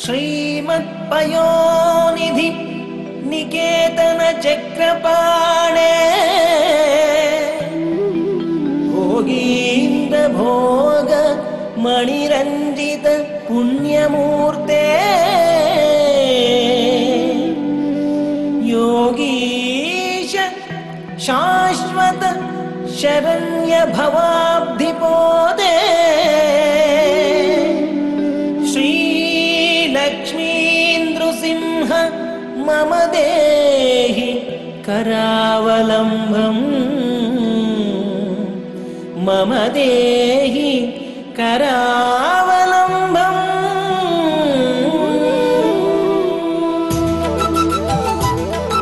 श्रीमत्पयोनिधि निकेतन चक्रपाणे भोगीन्द्र भोग मणिरञ्जित पुण्यमूर्ते योगीश शाश्वत शरण्य भवाब्धिपोदे श्रीलक्ष्मीन्द्रुसिंह मम देहि करावलम्बम् मम देहि करावलम्बम्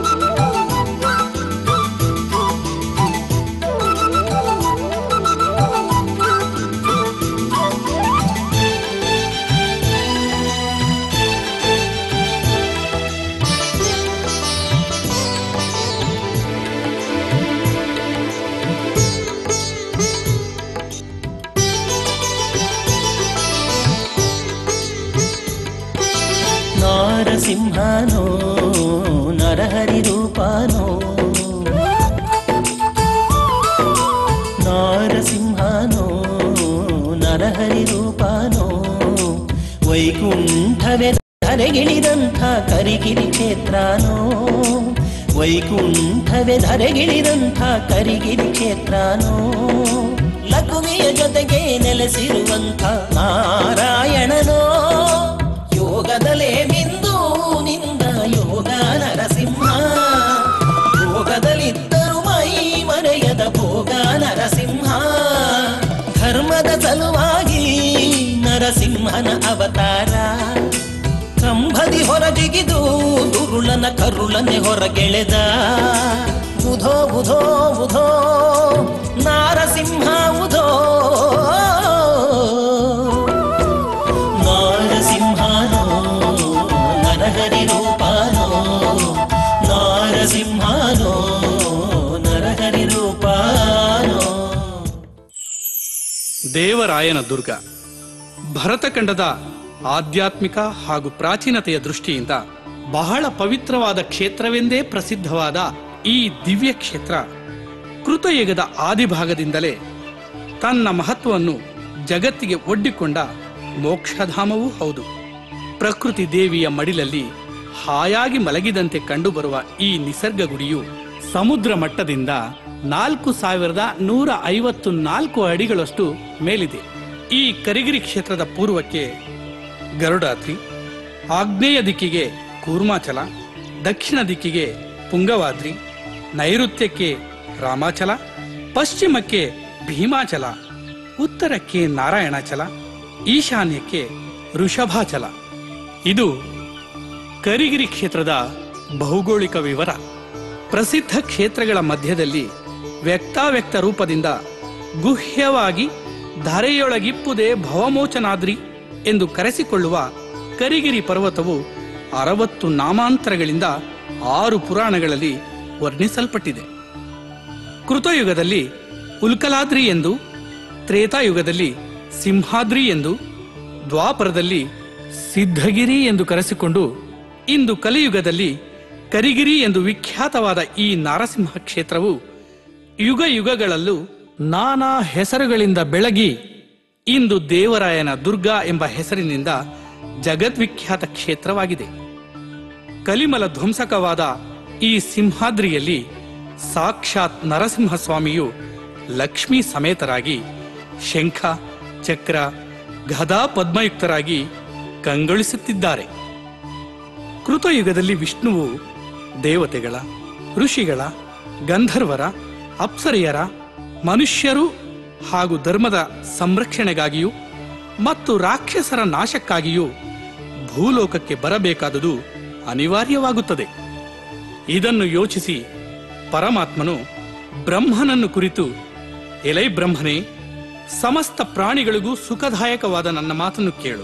ನಾರಸಿಂಹನೋ ನರಹರಿ ರೂಪನೋ ನಾರಸಿಂಹನೋ ನರಹರಿ ರೂಪನೋ ವೈಕುಂಠವೇ ಧರೆಗಿಳಿದಂಥ ಕರಿಗಿರಿ ಕ್ಷೇತ್ರನೋ ವೈಕುಂಠವೇ ಧರೆಗಿಳಿದಂಥ ಕರಿಗಿರಿ ಕ್ಷೇತ್ರನೋ ಲಘುವಿಯ ಜೊತೆಗೆ ನೆಲೆಸಿರುವಂಥ ನಾರಾಯಣನೋ ಯೋಗದಲೇ ಬಿಂದು ನಿಂದ ಯೋಗ ನರಸಿಂಹ ಯೋಗದಲ್ಲಿದ್ದರು ಮೈ ಮರೆಯದ ಭೋಗ ನರಸಿಂಹ ಧರ್ಮದ ಸಲುವಾಗಿ ನರಸಿಂಹನ ಅವತಾರ ಕಂಬದಿ ಹೊರಜಿಗಿದು ದುರುಳನ ಕರುಳನೆ ಹೊರಗೆಳೆದ ಬುಧೋ ಬುಧೋ ಬುಧೋ ನಾರಸಿಂಹ ಬುಧೋ ನಾರಸಿಂಹನೋ ನರಹರಿ ರೂಪನೋ ನಾರಸಿಂಹನೋ ನರಹರಿ ರೂಪನೋ ದೇವರಾಯನ ದುರ್ಗ ಭರತಖಂಡದ ಆಧ್ಯಾತ್ಮಿಕ ಹಾಗೂ ಪ್ರಾಚೀನತೆಯ ದೃಷ್ಟಿಯಿಂದ ಬಹಳ ಪವಿತ್ರವಾದ ಕ್ಷೇತ್ರವೆಂದೇ ಪ್ರಸಿದ್ಧವಾದ ಈ ದಿವ್ಯ ಕ್ಷೇತ್ರ ಕೃತಯುಗದ ಆದಿಭಾಗದಿಂದಲೇ ತನ್ನ ಮಹತ್ವವನ್ನು ಜಗತ್ತಿಗೆ ಒಡ್ಡಿಕೊಂಡ ಮೋಕ್ಷಧಾಮವೂ ಹೌದು ಪ್ರಕೃತಿ ದೇವಿಯ ಮಡಿಲಲ್ಲಿ ಹಾಯಾಗಿ ಮಲಗಿದಂತೆ ಕಂಡುಬರುವ ಈ ನಿಸರ್ಗ ಗುಡಿಯು ಸಮುದ್ರ ಮಟ್ಟದಿಂದ ನಾಲ್ಕು ಸಾವಿರದ ನೂರ ಐವತ್ತು ನಾಲ್ಕು ಅಡಿಗಳಷ್ಟು ಮೇಲಿದೆ ಈ ಕರಿಗಿರಿ ಕ್ಷೇತ್ರದ ಪೂರ್ವಕ್ಕೆ ಗರುಡಾದ್ರಿ ಆಗ್ನೇಯ ದಿಕ್ಕಿಗೆ ಕೂರ್ಮಾಚಲ ದಕ್ಷಿಣ ದಿಕ್ಕಿಗೆ ಪುಂಗವಾದ್ರಿ ನೈಋತ್ಯಕ್ಕೆ ರಾಮಾಚಲ ಪಶ್ಚಿಮಕ್ಕೆ ಭೀಮಾಚಲ ಉತ್ತರಕ್ಕೆ ನಾರಾಯಣಾಚಲ ಈಶಾನ್ಯಕ್ಕೆ ಋಷಭಾಚಲ ಇದು ಕರಿಗಿರಿ ಕ್ಷೇತ್ರದ ಭೌಗೋಳಿಕ ವಿವರ ಪ್ರಸಿದ್ಧ ಕ್ಷೇತ್ರಗಳ ಮಧ್ಯದಲ್ಲಿ ವ್ಯಕ್ತಾವ್ಯಕ್ತ ರೂಪದಿಂದ ಗುಹ್ಯವಾಗಿ ಧರೆಯೊಳಗಿಪ್ಪುದೇ ಭವಮೋಚನಾದ್ರಿ ಎಂದು ಕರೆಸಿಕೊಳ್ಳುವ ಕರಿಗಿರಿ ಪರ್ವತವು ಅರವತ್ತು ನಾಮಾಂತರಗಳಿಂದ ಆರು ಪುರಾಣಗಳಲ್ಲಿ ವರ್ಣಿಸಲ್ಪಟ್ಟಿದೆ ಕೃತಯುಗದಲ್ಲಿ ಉಲ್ಕಲಾದ್ರಿ ಎಂದು ತ್ರೇತಾಯುಗದಲ್ಲಿ ಸಿಂಹಾದ್ರಿ ಎಂದು ದ್ವಾಪರದಲ್ಲಿ ಸಿದ್ಧಗಿರಿ ಎಂದು ಕರೆಸಿಕೊಂಡು ಇಂದು ಕಲಿಯುಗದಲ್ಲಿ ಕರಿಗಿರಿ ಎಂದು ವಿಖ್ಯಾತವಾದ ಈ ನಾರಸಿಂಹ ಕ್ಷೇತ್ರವು ಯುಗ ಯುಗಗಳಲ್ಲೂ ನಾನಾ ಹೆಸರುಗಳಿಂದ ಬೆಳಗಿ ಇಂದು ದೇವರಾಯನ ದುರ್ಗಾ ಎಂಬ ಹೆಸರಿನಿಂದ ಜಗದ್ವಿಖ್ಯಾತ ಕ್ಷೇತ್ರವಾಗಿದೆ ಕಲಿಮಲ ಧ್ವಂಸಕವಾದ ಈ ಸಿಂಹಾದ್ರಿಯಲ್ಲಿ ಸಾಕ್ಷಾತ್ ನರಸಿಂಹಸ್ವಾಮಿಯು ಲಕ್ಷ್ಮೀ ಸಮೇತರಾಗಿ ಶಂಖ ಚಕ್ರ ಗದಾ ಪದ್ಮಯುಕ್ತರಾಗಿ ಕಂಗೊಳಿಸುತ್ತಿದ್ದಾರೆ ಕೃತಯುಗದಲ್ಲಿ ವಿಷ್ಣುವು ದೇವತೆಗಳ ಋಷಿಗಳ ಗಂಧರ್ವರ ಅಪ್ಸರೆಯರ ಮನುಷ್ಯರು ಹಾಗೂ ಧರ್ಮದ ಸಂರಕ್ಷಣೆಗಾಗಿಯೂ ಮತ್ತು ರಾಕ್ಷಸರ ನಾಶಕ್ಕಾಗಿಯೂ ಭೂಲೋಕಕ್ಕೆ ಬರಬೇಕಾದುದು ಅನಿವಾರ್ಯವಾಗುತ್ತದೆ ಇದನ್ನು ಯೋಚಿಸಿ ಪರಮಾತ್ಮನು ಬ್ರಹ್ಮನನ್ನು ಕುರಿತು ಎಲೈ ಬ್ರಹ್ಮನೇ ಸಮಸ್ತ ಪ್ರಾಣಿಗಳಿಗೂ ಸುಖದಾಯಕವಾದ ನನ್ನ ಮಾತನ್ನು ಕೇಳು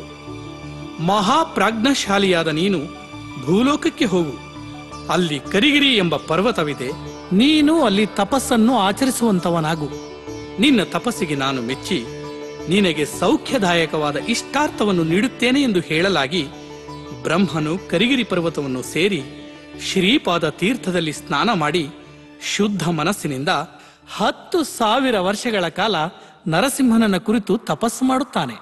ಮಹಾಪ್ರಾಜ್ಞಶಾಲಿಯಾದ ನೀನು ಭೂಲೋಕಕ್ಕೆ ಹೋಗು ಅಲ್ಲಿ ಕರಿಗಿರಿ ಎಂಬ ಪರ್ವತವಿದೆ ನೀನು ಅಲ್ಲಿ ತಪಸ್ಸನ್ನು ಆಚರಿಸುವಂತವನಾಗು ನಿನ್ನ ತಪಸ್ಸಿಗೆ ನಾನು ಮೆಚ್ಚಿ ನಿನಗೆ ಸೌಖ್ಯದಾಯಕವಾದ ಇಷ್ಟಾರ್ಥವನ್ನು ನೀಡುತ್ತೇನೆ ಎಂದು ಹೇಳಲಾಗಿ ಬ್ರಹ್ಮನು ಕರಿಗಿರಿ ಪರ್ವತವನ್ನು ಸೇರಿ ಶ್ರೀಪಾದ ತೀರ್ಥದಲ್ಲಿ ಸ್ನಾನ ಮಾಡಿ ಶುದ್ಧ ಮನಸ್ಸಿನಿಂದ ಹತ್ತು ಸಾವಿರ ವರ್ಷಗಳ ಕಾಲ ನರಸಿಂಹನನ್ನ ಕುರಿತು ತಪಸ್ಸು ಮಾಡುತ್ತಾನೆ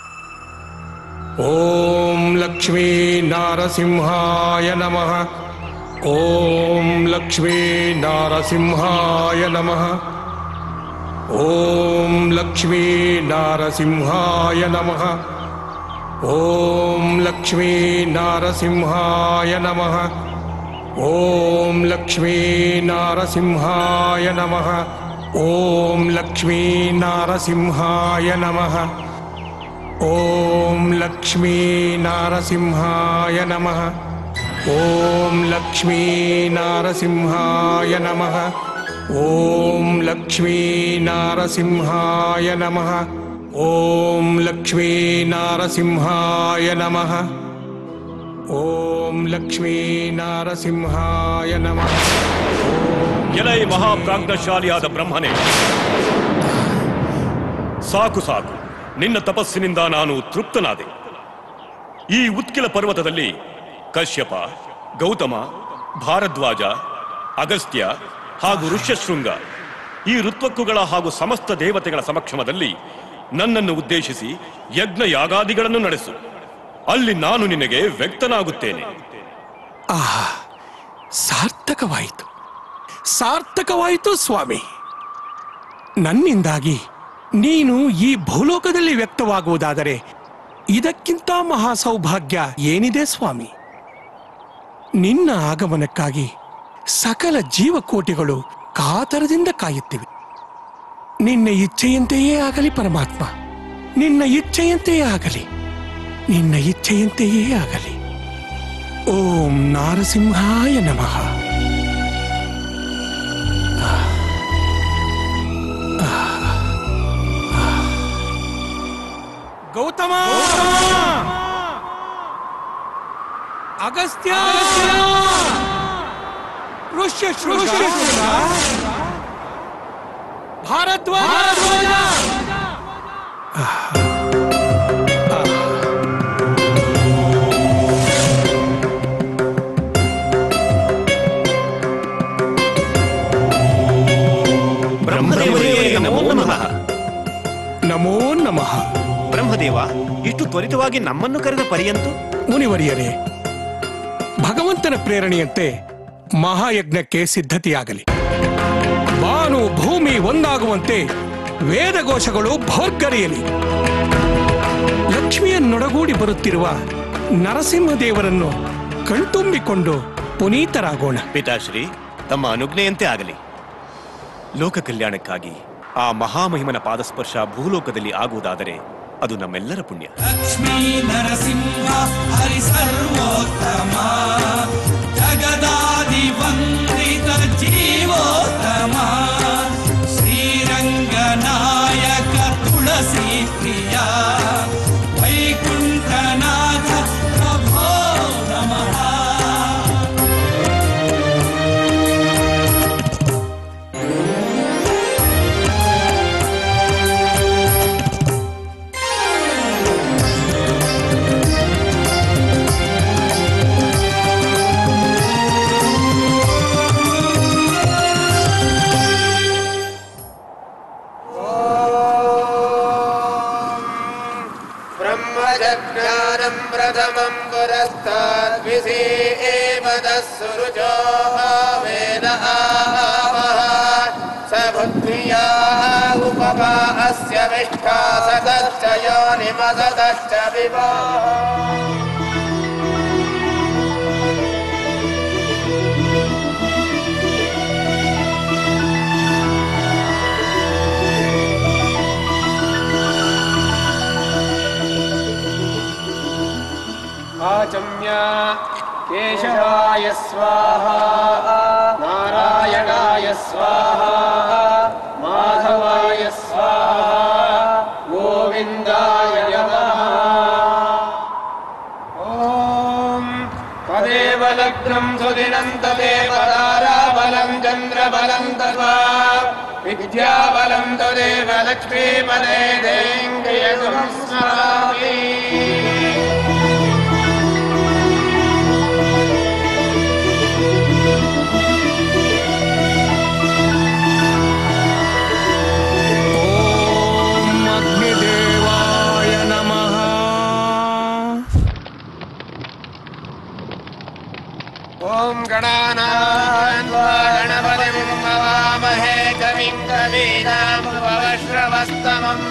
ॐ लक्ष्मी नारसिंहाय नमः ॐ लक्ष्मी नारसिंहाय नमः ॐ लक्ष्मी नारसिंहाय नमः ॐ लक्ष्मी नारसिंहाय नमः ॐ लक्ष्मी नारसिंहाय नमः ॐ लक्ष्मी नारसिंहाय नमः ॐ लक्ष्मी नारसिंहाय नमः ॐ लक्ष्मी नारसिंहाय नमः ॐ लक्ष्मी नारसिंहाय नमः ॐ लक्ष्मी नारसिंहाय नमः ॐ लक्ष्मी नारसिंहाय नमः ಎಲೈ ಮಹಾಪ್ರಾಜ್ಞಶಾಲಿಯಾದ ಬ್ರಹ್ಮನೇ ಸಾಕು ಸಾಕು ನಿನ್ನ ತಪಸ್ಸಿನಿಂದ ನಾನು ತೃಪ್ತನಾದೆ ಈ ಉತ್ಕಿಲ ಪರ್ವತದಲ್ಲಿ ಕಶ್ಯಪ ಗೌತಮ ಭಾರದ್ವಾಜ ಅಗಸ್ತ್ಯ ಹಾಗೂ ಋಷ್ಯಶೃಂಗ ಈ ಋತ್ವಕ್ಕುಗಳ ಹಾಗೂ ಸಮಸ್ತ ದೇವತೆಗಳ ಸಮಕ್ಷಮದಲ್ಲಿ ನನ್ನನ್ನು ಉದ್ದೇಶಿಸಿ ಯಜ್ಞ ಯಾಗಾದಿಗಳನ್ನು ನಡೆಸು ಅಲ್ಲಿ ನಾನು ನಿನಗೆ ವ್ಯಕ್ತನಾಗುತ್ತೇನೆ ಆಹಾ ಸಾರ್ಥಕವಾಯಿತು ಸಾರ್ಥಕವಾಯಿತು ಸ್ವಾಮಿ ನನ್ನಿಂದಾಗಿ ನೀನು ಈ ಭೂಲೋಕದಲ್ಲಿ ವ್ಯಕ್ತವಾಗುವುದಾದರೆ ಇದಕ್ಕಿಂತ ಮಹಾ ಸೌಭಾಗ್ಯ ಏನಿದೆ ಸ್ವಾಮಿ ನಿನ್ನ ಆಗಮನಕ್ಕಾಗಿ ಸಕಲ ಜೀವಕೋಟಿಗಳು ಕಾತರದಿಂದ ಕಾಯುತ್ತಿವೆ ನಿನ್ನ ಇಚ್ಛೆಯಂತೆಯೇ ಆಗಲಿ ಪರಮಾತ್ಮ ನಿನ್ನ ಇಚ್ಛೆಯಂತೆಯೇ ಆಗಲಿ ನಿನ್ನ ಇಚ್ಛೆಯಂತೆಯೇ ಆಗಲಿ ಓಂ ನಾರಸಿಂಹಾಯ ನಮಃ ಗೌತಮ ಅಗಸ್ತ್ಯ ಋಷ್ಯ ಭಾರದ್ವಾಜ ಬ್ರಹ್ಮದೇವರಿಗೆ ನಮೋ ನಮಃ ನಮೋ ನಮಃ ಬ್ರಹ್ಮದೇವ ಇಷ್ಟು ತ್ವರಿತವಾಗಿ ನಮ್ಮನ್ನು ಕರೆದ ಪರ್ಯಂತು ಮುನಿವರಿಯರೇ ಭಗವಂತನ ಪ್ರೇರಣೆಯಂತೆ ಮಹಾಯಜ್ಞಕ್ಕೆ ಸಿದ್ಧತೆಯಾಗಲಿ ಬಾನು ಭೂಮಿ ಒಂದಾಗುವಂತೆ ವೇದಘೋಷಗಳು ಭೋರ್ಗರೆಯಲಿ ಲಕ್ಷ್ಮಿಯನ್ನೊಡಗೂಡಿ ಬರುತ್ತಿರುವ ನರಸಿಂಹದೇವರನ್ನು ಕಣ್ತುಂಬಿಕೊಂಡು ಪುನೀತರಾಗೋಣ ಪಿತಾಶ್ರೀ ತಮ್ಮ ಅನುಜ್ಞೆಯಂತೆ ಆಗಲಿ ಲೋಕ ಕಲ್ಯಾಣಕ್ಕಾಗಿ ಆ ಮಹಾಮಹಿಮನ ಪಾದಸ್ಪರ್ಶ ಭೂಲೋಕದಲ್ಲಿ ಆಗುವುದಾದರೆ ಅದು ನಮ್ಮೆಲ್ಲರ ಪುಣ್ಯ ಲಕ್ಷ್ಮೀ ನರಸಿಂಹ ಹರಿ ಸರ್ವೋತ್ತಮ ಜಗದಾದಿ ವಂದಿತ ಜೀವೋತ್ತಮ ಶ್ರೀರಂಗನಾಯಕ ತುಳಸಿ ಪ್ರಿಯ ವೈಕುಂಠನಾಥ ಪ್ರಭೋ ನಮಃ ब्रह्मजज्ञानम् प्रथमम् पुरस्ताद्विषे एव तस्सुरुचो वेद आवः स बुद्धिया उपमा अस्य विष्ठा सतश्च योनिमसतश्च विभो आचम्य केशवाय स्वाहा नारायणाय स्वाहा माधवाय स्वाहा गोविन्दाय नमः ॐ तदेव लग्नं सुदिनं तदेव ताराबलं चन्द्रबलं तद्वा विद्याबलं तदेव लक्ष्मीपदे देङ्गयसंस्मरामि ॐ गणानान्वा गणपतिं भवामहे कविं कवीनामुपवश्रवस्तमम्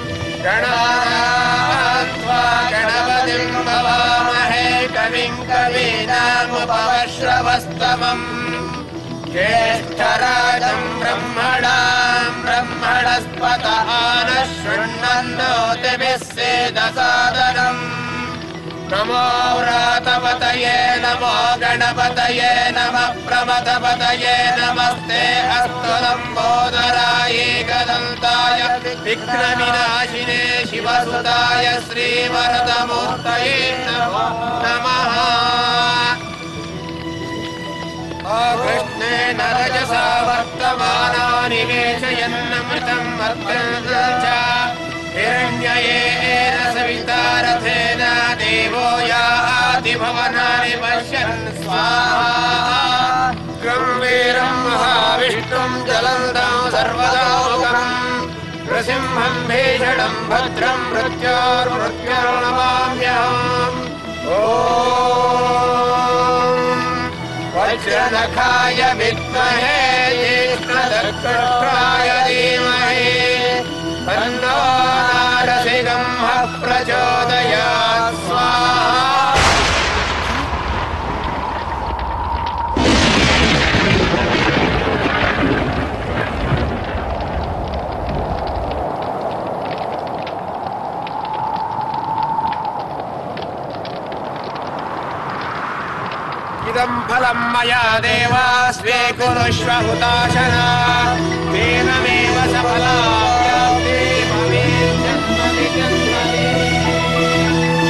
गणानान्वा गणपतिं भवामहे कविं कवीनामुपवश्रवस्तमम् ज्येष्ठराजम् ब्रह्मणाम् ब्रह्मणस्पत आनः शृण्वन्नोतिभिः सेदसादनम् नमो व्रातपतये नमो गणपतये नमः प्रमथपतये नमस्ते अस्तु लम्बोदराय एकदन्ताय विघ्नविनाशिने शिवसुताय श्रीवरदमूर्तये नमो नमः कृष्णेन रजसा वर्तमानानि वेशयन्नमृतम् वर्तन्त च हिरण्ययेन सविता रथेन देवो याति भवनानि पश्यन् स्वाहा गम्भीरम् महाविष्णुम् जलन्तम् सर्वदामुखम् नृसिंहम् भीषणम् भद्रम् मृत्योर्मृत्योर्नमाम्यहम् ॐ वज्रनखाय विद्महे ज्येष्ठदक्षाय धीमहि तन्नो नारसिंहः प्रचोदयात् स्वाहा इदम् फलम् मया देवा स्वीकुरुष्व हुताशना तेनमेव सफलाप्याप्ते भवेत् जन्मनि जन्मनि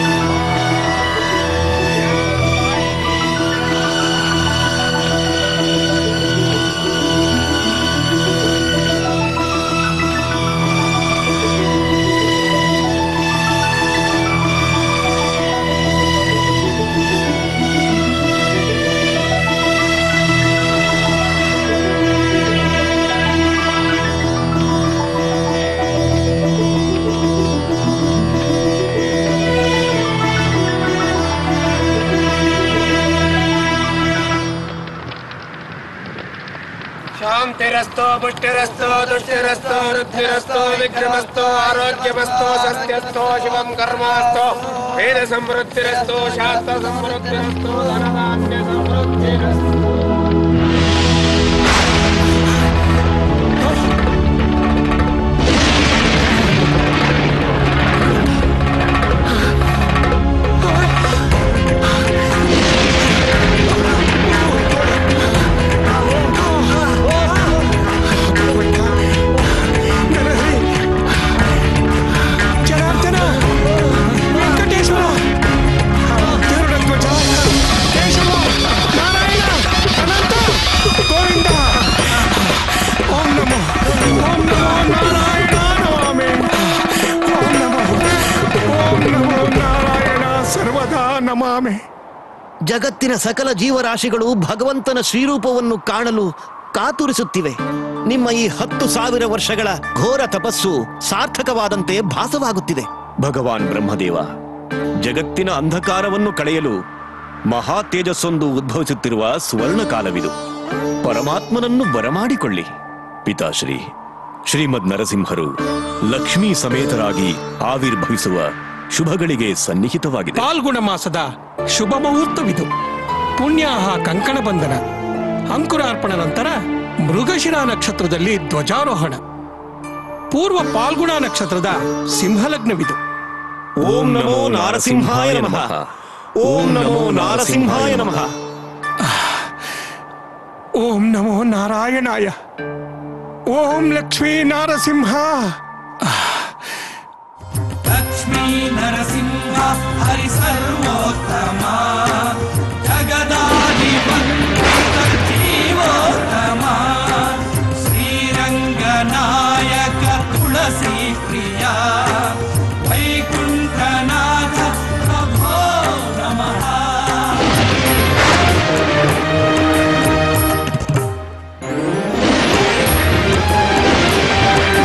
शान्तिरस्तो पुष्टिरस्तो तुष्टिरस्तो वृद्धिरस्तो विक्रमस्तो आरोग्यमस्तो सस्यस्तो शिवम् कर्मास्तो वेद समृद्धिरस्तो शास्त्र समृद्धिरस्तो धनधान्य समृद्धिरस्तो ಜನಾರ್ದನ ವೆಂಕಟೇಶ್ವರ ಗರುಡಧ್ವಜ, ಕೇಶವ ನಾರಾಯಣ ಅನಂತ ಗೋವಿಂದ ಓಂ ನಮೋ ಓಂ ನಮೋ ನಾರಾಯಣ ನಮಾಮಿ ಓಂ ನಮೋ ಓಂ ನಮೋ ನಾರಾಯಣ ಸರ್ವದಾ ನಮಾಮಿ ಜಗತ್ತಿನ ಸಕಲ ಜೀವರಾಶಿಗಳು ಭಗವಂತನ ಶ್ರೀರೂಪವನ್ನು ಕಾಣಲು ಕಾತುರಿಸುತ್ತಿವೆ ನಿಮ್ಮ ಈ ಹತ್ತು ಸಾವಿರ ವರ್ಷಗಳ ಘೋರ ತಪಸ್ಸು ಸಾರ್ಥಕವಾದಂತೆ ಭಾಸವಾಗುತ್ತಿದೆ ಭಗವಾನ್ ಬ್ರಹ್ಮದೇವ ಜಗತ್ತಿನ ಅಂಧಕಾರವನ್ನು ಕಳೆಯಲು ಮಹಾ ತೇಜಸ್ಸೊಂದು ಉದ್ಭವಿಸುತ್ತಿರುವ ಸುವರ್ಣ ಕಾಲವಿದು ಪರಮಾತ್ಮನನ್ನು ಬರಮಾಡಿಕೊಳ್ಳಿ ಪಿತಾಶ್ರೀ ಶ್ರೀಮದ್ ನರಸಿಂಹರು ಲಕ್ಷ್ಮೀ ಸಮೇತರಾಗಿ ಆವಿರ್ಭವಿಸುವ ಶುಭಗಳಿಗೆ ಸನ್ನಿಹಿತವಾಗಿದೆ ಪಾಲ್ಗುಣ ಮಾಸದ ಶುಭ ಮುಹೂರ್ತವಿದು ಪುಣ್ಯಾಹ ಕಂಕಣ ಬಂಧನ ಅಂಕುರಾರ್ಪಣ ನಂತರ ಮೃಗಶಿರ ನಕ್ಷತ್ರದಲ್ಲಿ ಧ್ವಜಾರೋಹಣ ಪೂರ್ವ ಪಾಲ್ಗುಣ ನಕ್ಷತ್ರದ ಸಿಂಹಲಗ್ನವಿದು ಓಂ ನಮೋ ನಾರಸಿಂಹಾಯ ನಮಃ ಓಂ ನಮೋ ನಾರಸಿಂಹಾಯ ನಮಃ ಓಂ ನಮೋ ನಾರಾಯಣಾಯ ಓಂ ಲಕ್ಷ್ಮೀ ನಾರಸಿಂಹ लक्ष्मी नरसिंह हरि सर्वोत्तमा जगदाधिपन्वित जीवोत्तमा श्रीरङ्गनायक तुलसी प्रिया वैकुण्ठनाथ प्रभो नमः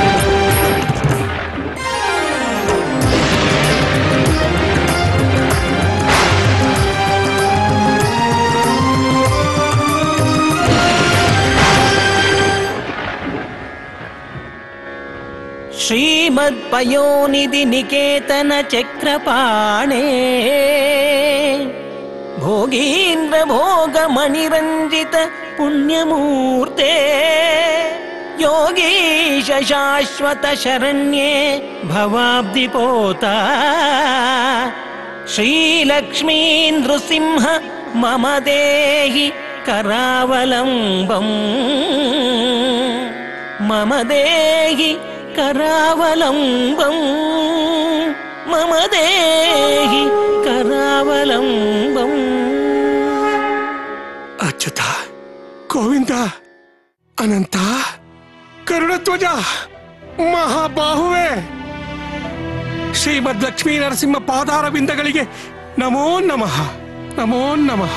ॐ श्रीमत्पयोनिधि निकेतन चक्रपाणे भोगीन्द्र भोगमणिरञ्जित पुण्यमूर्ते योगीश शाश्वत शरण्ये भवाब्धिपोता श्रीलक्ष्मी नृसिंह मम देहि करावलम्बम् मम देहि करावलम्बम् मम देहि करावलम्बम् ಅಚ್ಯುತ ಗೋವಿಂದ ಅನಂತ ಕರುಣಧ್ವಜ ಮಹಾಬಾಹುವೆ ಶ್ರೀಮದ್ ಲಕ್ಷ್ಮೀ ನರಸಿಂಹ ಪಾದಾರ ಬಿಂದಗಳಿಗೆ ನಮೋ ನಮಃ ನಮೋ ನಮಃ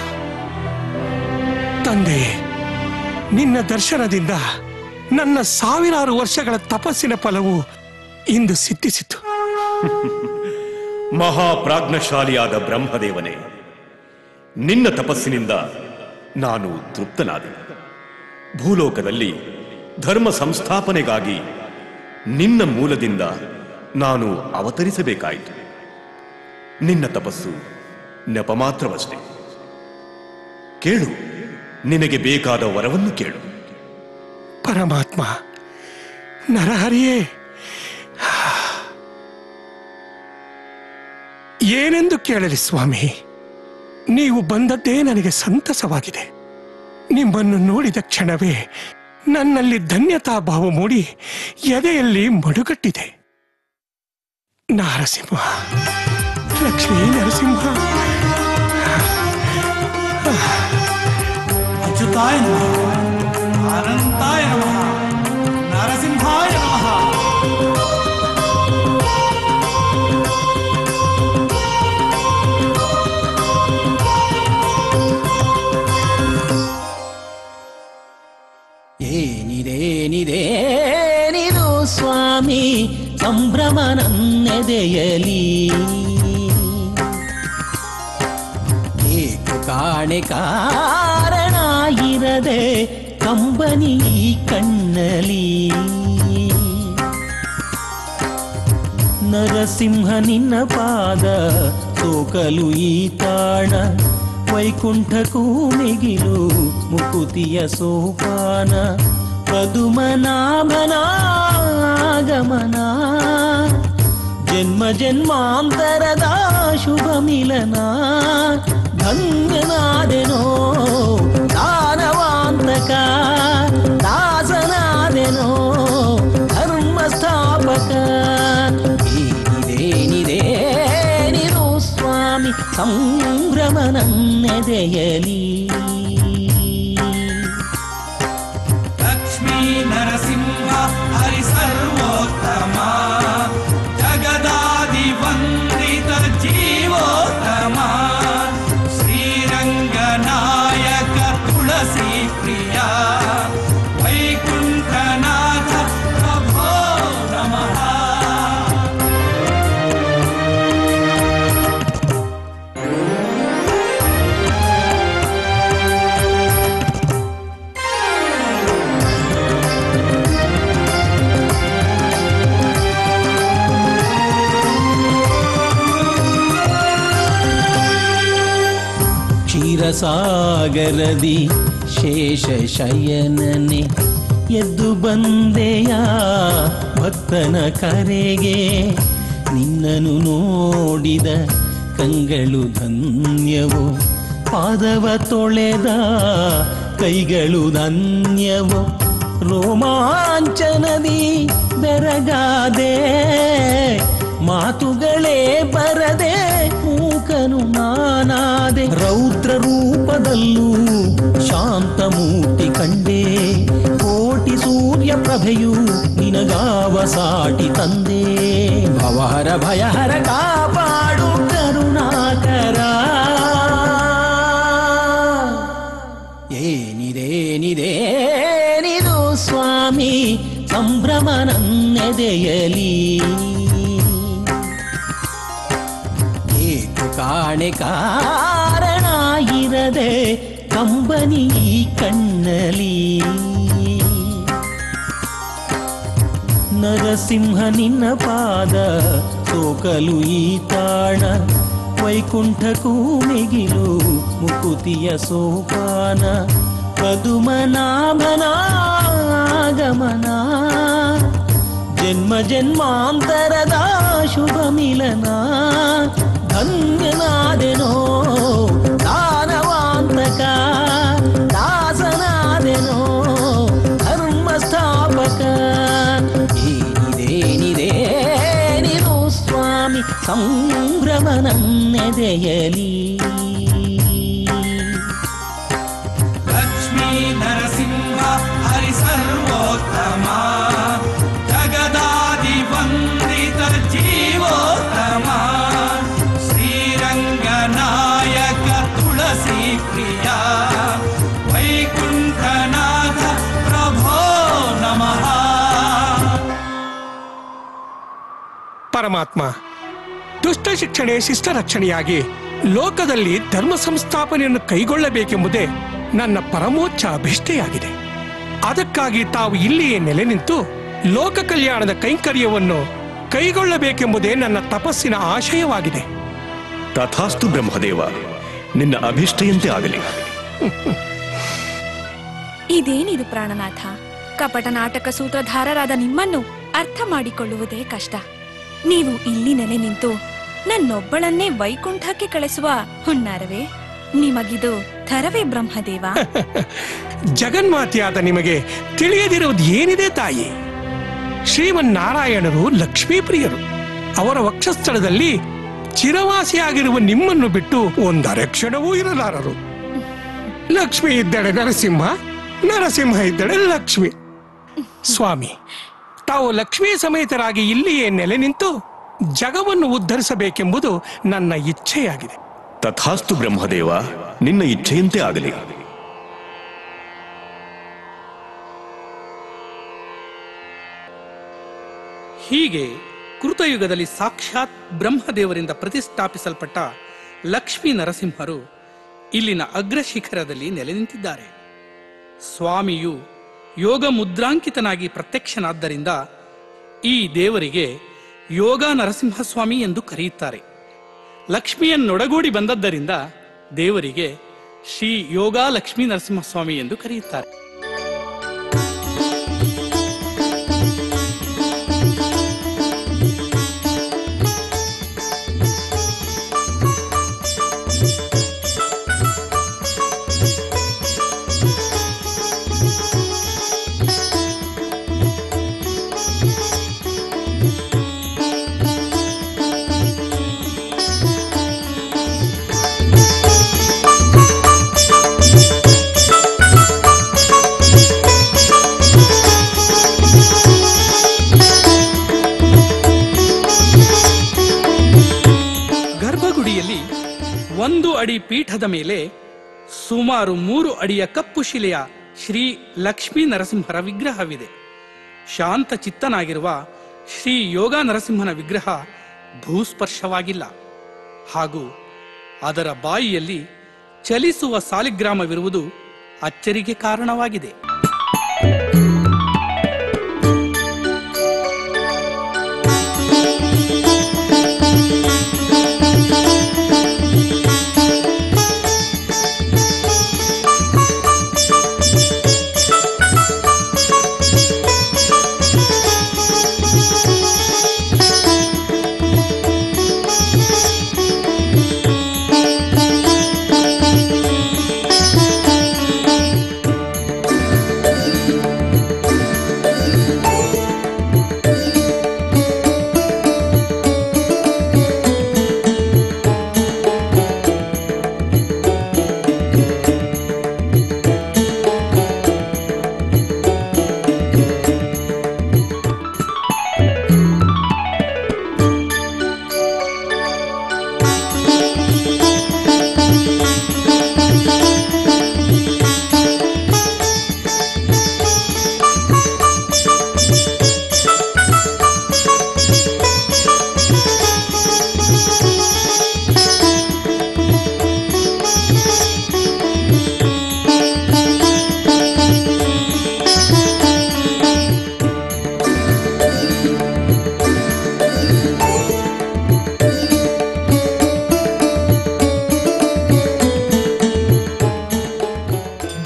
ತಂದೆ ನಿನ್ನ ದರ್ಶನದಿಂದ ನನ್ನ ಸಾವಿರಾರು ವರ್ಷಗಳ ತಪಸ್ಸಿನ ಫಲವು ಇಂದು ಸಿದ್ಧಿಸಿತು ಮಹಾಪ್ರಾಜ್ಞಶಾಲಿಯಾದ ಬ್ರಹ್ಮದೇವನೇ ನಿನ್ನ ತಪಸ್ಸಿನಿಂದ ನಾನು ತೃಪ್ತನಾದೆ ಭೂಲೋಕದಲ್ಲಿ ಧರ್ಮ ಸಂಸ್ಥಾಪನೆಗಾಗಿ ನಿನ್ನ ಮೂಲದಿಂದ ನಾನು ಅವತರಿಸಬೇಕಾಯಿತು ನಿನ್ನ ತಪಸ್ಸು ನೆಪ ಮಾತ್ರವಷ್ಟೇ ಕೇಳು ನಿನಗೆ ಬೇಕಾದ ವರವನ್ನು ಕೇಳು ಪರಮಾತ್ಮ ನರಹರಿಯೇ ಏನೆಂದು ಕೇಳಲಿ ಸ್ವಾಮಿ ನೀವು ಬಂದದ್ದೇ ನನಗೆ ಸಂತಸವಾಗಿದೆ ನಿಮ್ಮನ್ನು ನೋಡಿದ ಕ್ಷಣವೇ ನನ್ನಲ್ಲಿ ಧನ್ಯತಾ ಭಾವ ಮೂಡಿ ಎದೆಯಲ್ಲಿ ಮಡುಗಟ್ಟಿದೆ ನಾರಸಿಂಹ ಲಕ್ಷ್ಮೀ ನರಸಿಂಹ ಅಚ್ಯುತಾಯ ನಮಃ ಅನಂತಾಯ ನಮಃ ನರಸಿಂಹಾಯ ನಮಃ ಏನಿದೇನಿದೇನಿದು ಸ್ವಾಮಿ ಸಂಭ್ರಮ ನನ್ನೆದೆಯಲಿ ಏಕು ಕಾಣೆ ಕಾರಣ ಇರದೆ ಕಂಬನಿ ಈ ಕಣ್ಣಲಿ ನರಸಿಂಹ ನಿನ್ನ ಪಾದ ಸೋಕಲು ಈ ತಾಣ ವೈಕುಂಠಕ್ಕೂ ಮಿಗಿಲು ಮುಕುತಿಯ ಸೋಪಾನ ಪದುಮನಾಭನಾಗಮನ ಜನ್ಮ ಜನ್ಮಾಂತರದ ಶುಭ ಮಿಲನ ಧನ್ಯನಾದೆನೋ ದಾನವಾಂತಕ ದಾಸನಾದೆನೋ ಧರ್ಮ ಸ್ಥಾಪಕ ಏನಿದೇನಿದೇನಿದು ಸ್ವಾಮಿ ಸಂಭ್ರಮ ನನ್ನೆದೆಯಲಿ ಲಕ್ಷ್ಮೀ ನರಸಿಂಹ ಹರಿ ಸರ್ವೋತ್ತಮ ಜಗದಾದಿ ವಂದಿತ ಜೀವೋತ್ತಮ ಶ್ರೀರಂಗನಾಯಕ ತುಳಸಿ ಪ್ರಿಯ ವೈಕುಂಠನಾಥ ಪ್ರಭೋ ನಮಃ ಕ್ಷೀರಸಾಗರದಿ ಶೇಷ ಶಯನನೆ ಎದ್ದು ಬಂದೆಯ ಭಕ್ತನ ಕರೆಗೆ ನಿನ್ನನು ನೋಡಿದ ಕಂಗಳು ಧನ್ಯವು ಪಾದವ ತೊಳೆದ ಕೈಗಳು ಧನ್ಯವು ರೋಮಾಂಚನದಿ ಬೆರಗಾದೆ ಮಾತುಗಳೇ ಬರದೆ ಮೂಕನು ನಾನಾದೆ ರೌದ್ರ ರೂಪದಲ್ಲೂ ಶಾಂತ ಮೂರ್ತಿ ಕಂಡೆ ಕೋಟಿ ಸೂರ್ಯ ಪ್ರಭೆಯು ನಿನಗಾವ ಸಾಟಿ ತಂದೆ ಭವಹರ ಭಯಹರ ಕಾಪಾಡು ಕರುಣಾಕರ ಏನಿದೇನಿದೇನಿದು ಸ್ವಾಮಿ ಸಂಭ್ರಮ ನನ್ನೆದೆಯಲಿ ಏಕು ಕಾಣೆ ಕಾರಣ ಇರದೆ ಕಂಬನಿ ಈ ಕಣ್ಣಲಿ ನರಸಿಂಹ ನಿನ್ನ ಪಾದ ಸೋಕಲು ಈ ತಾಣ ವೈಕುಂಠಕ್ಕೂ ಮಿಗಿಲು ಮುಕುತಿಯ ಸೋಪಾನ ಪದುಮನಾಭನ ಆಗಮನ ಜನ್ಮ ಜನ್ಮಾಂತರದ ಶುಭ ಮಿಲನ ಧನ್ಯನಾದೆನೋ ದಾನವಾಂತಕ ದಾಸನಾದೆನೋ ಧರ್ಮ ಸ್ಥಾಪಕ ಏನಿದೇನಿದೇನಿದು ಸ್ವಾಮಿ ಸಂಭ್ರಮನನ್ನೆದೆಯಲಿ ಲಕ್ಷ್ಮೀ ನರಸಿಂಹ ಹರಿ ಸರ್ವೋತ್ತಮ ಜಗದಾದಿ ವಂದಿತ ಜೀವೋತ್ತಮ ಶ್ರೀರಂಗನಾಯಕ ತುಳಸಿ ಪ್ರಿಯ ವೈಕುಂಠನಾಥ ಪ್ರಭೋ ನಮಃ ಪರಮಾತ್ಮ ದುಷ್ಟ ಶಿಕ್ಷಣೆ ಶಿಷ್ಟ ರಕ್ಷಣೆಯಾಗಿ ಲೋಕದಲ್ಲಿ ಧರ್ಮ ಸಂಸ್ಥಾಪನೆಯನ್ನು ಕೈಗೊಳ್ಳಬೇಕೆಂಬುದೇ ನನ್ನ ಪರಮೋಚ್ಚ ಅಭಿಷ್ಟೆಯಾಗಿದೆ ಅದಕ್ಕಾಗಿ ತಾವು ಇಲ್ಲಿಯೇ ನೆಲೆ ನಿಂತು ಲೋಕ ಕಲ್ಯಾಣದ ಕೈಂಕರ್ಯವನ್ನು ಕೈಗೊಳ್ಳಬೇಕೆಂಬುದೇ ನನ್ನ ತಪಸ್ಸಿನ ಆಶಯವಾಗಿದೆ ತಥಾಸ್ತು ಬ್ರಹ್ಮದೇವ ನಿನ್ನ ಅಭಿಷ್ಟೆಯಂತೆ ಆಗಲಿ ಇದೇನಿದು ಪ್ರಾಣನಾಥ ಕಪಟ ನಾಟಕ ಸೂತ್ರಧಾರರಾದ ನಿಮ್ಮನ್ನು ಅರ್ಥ ಮಾಡಿಕೊಳ್ಳುವುದೇ ಕಷ್ಟ ನೀವು ಇಲ್ಲಿ ನೆಲೆ ನಿಂತು ನನ್ನೊಬ್ಬಳನ್ನೇ ವೈಕುಂಠಕ್ಕೆ ಕಳಿಸುವ ಹುನ್ನಾರವೇ ನಿಮಗಿದು ಥರವೇ ಬ್ರಹ್ಮದೇವ ಜಗನ್ಮಾತೆಯಾದ ನಿಮಗೆ ತಿಳಿಯದಿರುವುದು ಏನಿದೆ ತಾಯಿ ಶ್ರೀಮನ್ನಾರಾಯಣರು ಲಕ್ಷ್ಮೀಪ್ರಿಯರು ಅವರ ವಕ್ಷಸ್ಥಳದಲ್ಲಿ ಚಿರವಾಸಿಯಾಗಿರುವ ನಿಮ್ಮನ್ನು ಬಿಟ್ಟು ಒಂದರೆ ಕ್ಷಣವೂ ಇರಲಾರರು ಲಕ್ಷ್ಮಿ ಇದ್ದಡೆ ನರಸಿಂಹ ನರಸಿಂಹ ಇದ್ದಡೆ ಲಕ್ಷ್ಮಿ ಸ್ವಾಮಿ ತಾವು ಲಕ್ಷ್ಮೀ ಸಮೇತರಾಗಿ ಇಲ್ಲಿಯೇ ನೆಲೆ ನಿಂತು ಜಗವನ್ನು ಉದ್ಧರಿಸಬೇಕೆಂಬುದು ನನ್ನ ಇಚ್ಛೆಯಾಗಿದೆ ತಥಾಸ್ತು ಬ್ರಹ್ಮದೇವ ನಿನ್ನ ಇಚ್ಛೆಯಂತೆ ಆಗಲಿ ಹೀಗೆ ಕೃತಯುಗದಲ್ಲಿ ಸಾಕ್ಷಾತ್ ಬ್ರಹ್ಮದೇವರಿಂದ ಪ್ರತಿಷ್ಠಾಪಿಸಲ್ಪಟ್ಟ ಲಕ್ಷ್ಮೀ ನರಸಿಂಹರು ಇಲ್ಲಿನ ಅಗ್ರಶಿಖರದಲ್ಲಿ ನೆಲೆ ನಿಂತಿದ್ದಾರೆ ಸ್ವಾಮಿಯು ಯೋಗ ಮುದ್ರಾಂಕಿತನಾಗಿ ಪ್ರತ್ಯಕ್ಷನಾದ್ದರಿಂದ ಈ ದೇವರಿಗೆ ಯೋಗ ನರಸಿಂಹಸ್ವಾಮಿ ಎಂದು ಕರೆಯುತ್ತಾರೆ ಲಕ್ಷ್ಮಿಯನ್ನೊಡಗೂಡಿ ಬಂದದ್ದರಿಂದ ದೇವರಿಗೆ ಶ್ರೀ ಯೋಗ ಲಕ್ಷ್ಮೀ ನರಸಿಂಹಸ್ವಾಮಿ ಎಂದು ಕರೆಯುತ್ತಾರೆ ಗರ್ಭಗುಡಿಯಲ್ಲಿ ಒಂದು ಅಡಿ ಪೀಠದ ಮೇಲೆ ಸುಮಾರು ಮೂರು ಅಡಿಯ ಕಪ್ಪು ಶಿಲೆಯ ಶ್ರೀ ಲಕ್ಷ್ಮೀ ನರಸಿಂಹರ ವಿಗ್ರಹವಿದೆ ಶಾಂತ ಚಿತ್ತನಾಗಿರುವ ಶ್ರೀ ಯೋಗ ನರಸಿಂಹನ ವಿಗ್ರಹ ಭೂಸ್ಪರ್ಶವಾಗಿಲ್ಲ ಹಾಗೂ ಅದರ ಬಾಯಿಯಲ್ಲಿ ಚಲಿಸುವ ಸಾಲಿಗ್ರಾಮವಿರುವುದು ಅಚ್ಚರಿಗೆ ಕಾರಣವಾಗಿದೆ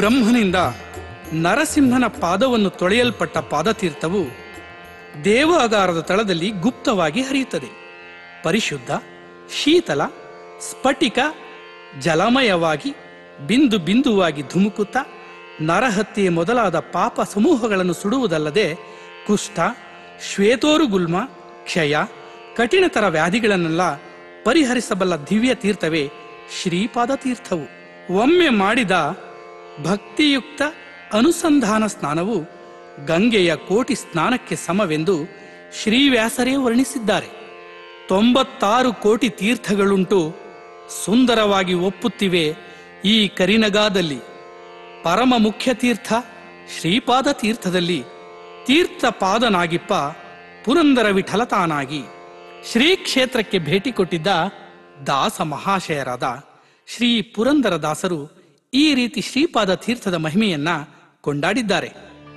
ಬ್ರಹ್ಮನಿಂದ ನರಸಿಂಹನ ಪಾದವನ್ನು ತೊಳೆಯಲ್ಪಟ್ಟ ಪಾದತೀರ್ಥವು ದೇವಾಗಾರದ ತಳದಲ್ಲಿ ಗುಪ್ತವಾಗಿ ಹರಿಯುತ್ತದೆ ಪರಿಶುದ್ಧ ಶೀತಲ ಸ್ಫಟಿಕ ಜಲಮಯವಾಗಿ ಬಿಂದು ಬಿಂದುವಾಗಿ ಧುಮುಕುತ್ತಾ ನರಹತ್ಯೆ ಮೊದಲಾದ ಪಾಪ ಸಮೂಹಗಳನ್ನು ಸುಡುವುದಲ್ಲದೆ ಕುಷ್ಠ ಶ್ವೇತೋರುಗುಲ್ಮ ಕ್ಷಯ ಕಠಿಣತರ ವ್ಯಾಧಿಗಳನ್ನೆಲ್ಲ ಪರಿಹರಿಸಬಲ್ಲ ದಿವ್ಯ ತೀರ್ಥವೇ ಶ್ರೀಪಾದ ತೀರ್ಥವು ಒಮ್ಮೆ ಮಾಡಿದ ಭಕ್ತಿಯುಕ್ತ ಅನುಸಂಧಾನ ಸ್ನಾನವು ಗಂಗೆಯ ಕೋಟಿ ಸ್ನಾನಕ್ಕೆ ಸಮವೆಂದು ಶ್ರೀವ್ಯಾಸರೇ ವರ್ಣಿಸಿದ್ದಾರೆ ತೊಂಬತ್ತಾರು ಕೋಟಿ ತೀರ್ಥಗಳುಂಟು ಸುಂದರವಾಗಿ ಒಪ್ಪುತ್ತಿವೆ ಈ ಕರಿನಗಾದಲ್ಲಿ ಪರಮ ಮುಖ್ಯ ತೀರ್ಥ ಶ್ರೀಪಾದ ತೀರ್ಥದಲ್ಲಿ ತೀರ್ಥ ಪಾದನಾಗಿಪ್ಪ ಪುರಂದರ ವಿಠಲತಾನಾಗಿ ಶ್ರೀ ಕ್ಷೇತ್ರಕ್ಕೆ ಭೇಟಿ ಕೊಟ್ಟಿದ್ದ ದಾಸ ಮಹಾಶಯರಾದ ಶ್ರೀ ಪುರಂದರ ದಾಸರು ಈ ರೀತಿ ಶ್ರೀಪಾದ ತೀರ್ಥದ ಮಹಿಮೆಯನ್ನ ಕೊಂಡಾಡಿದ್ದಾರೆ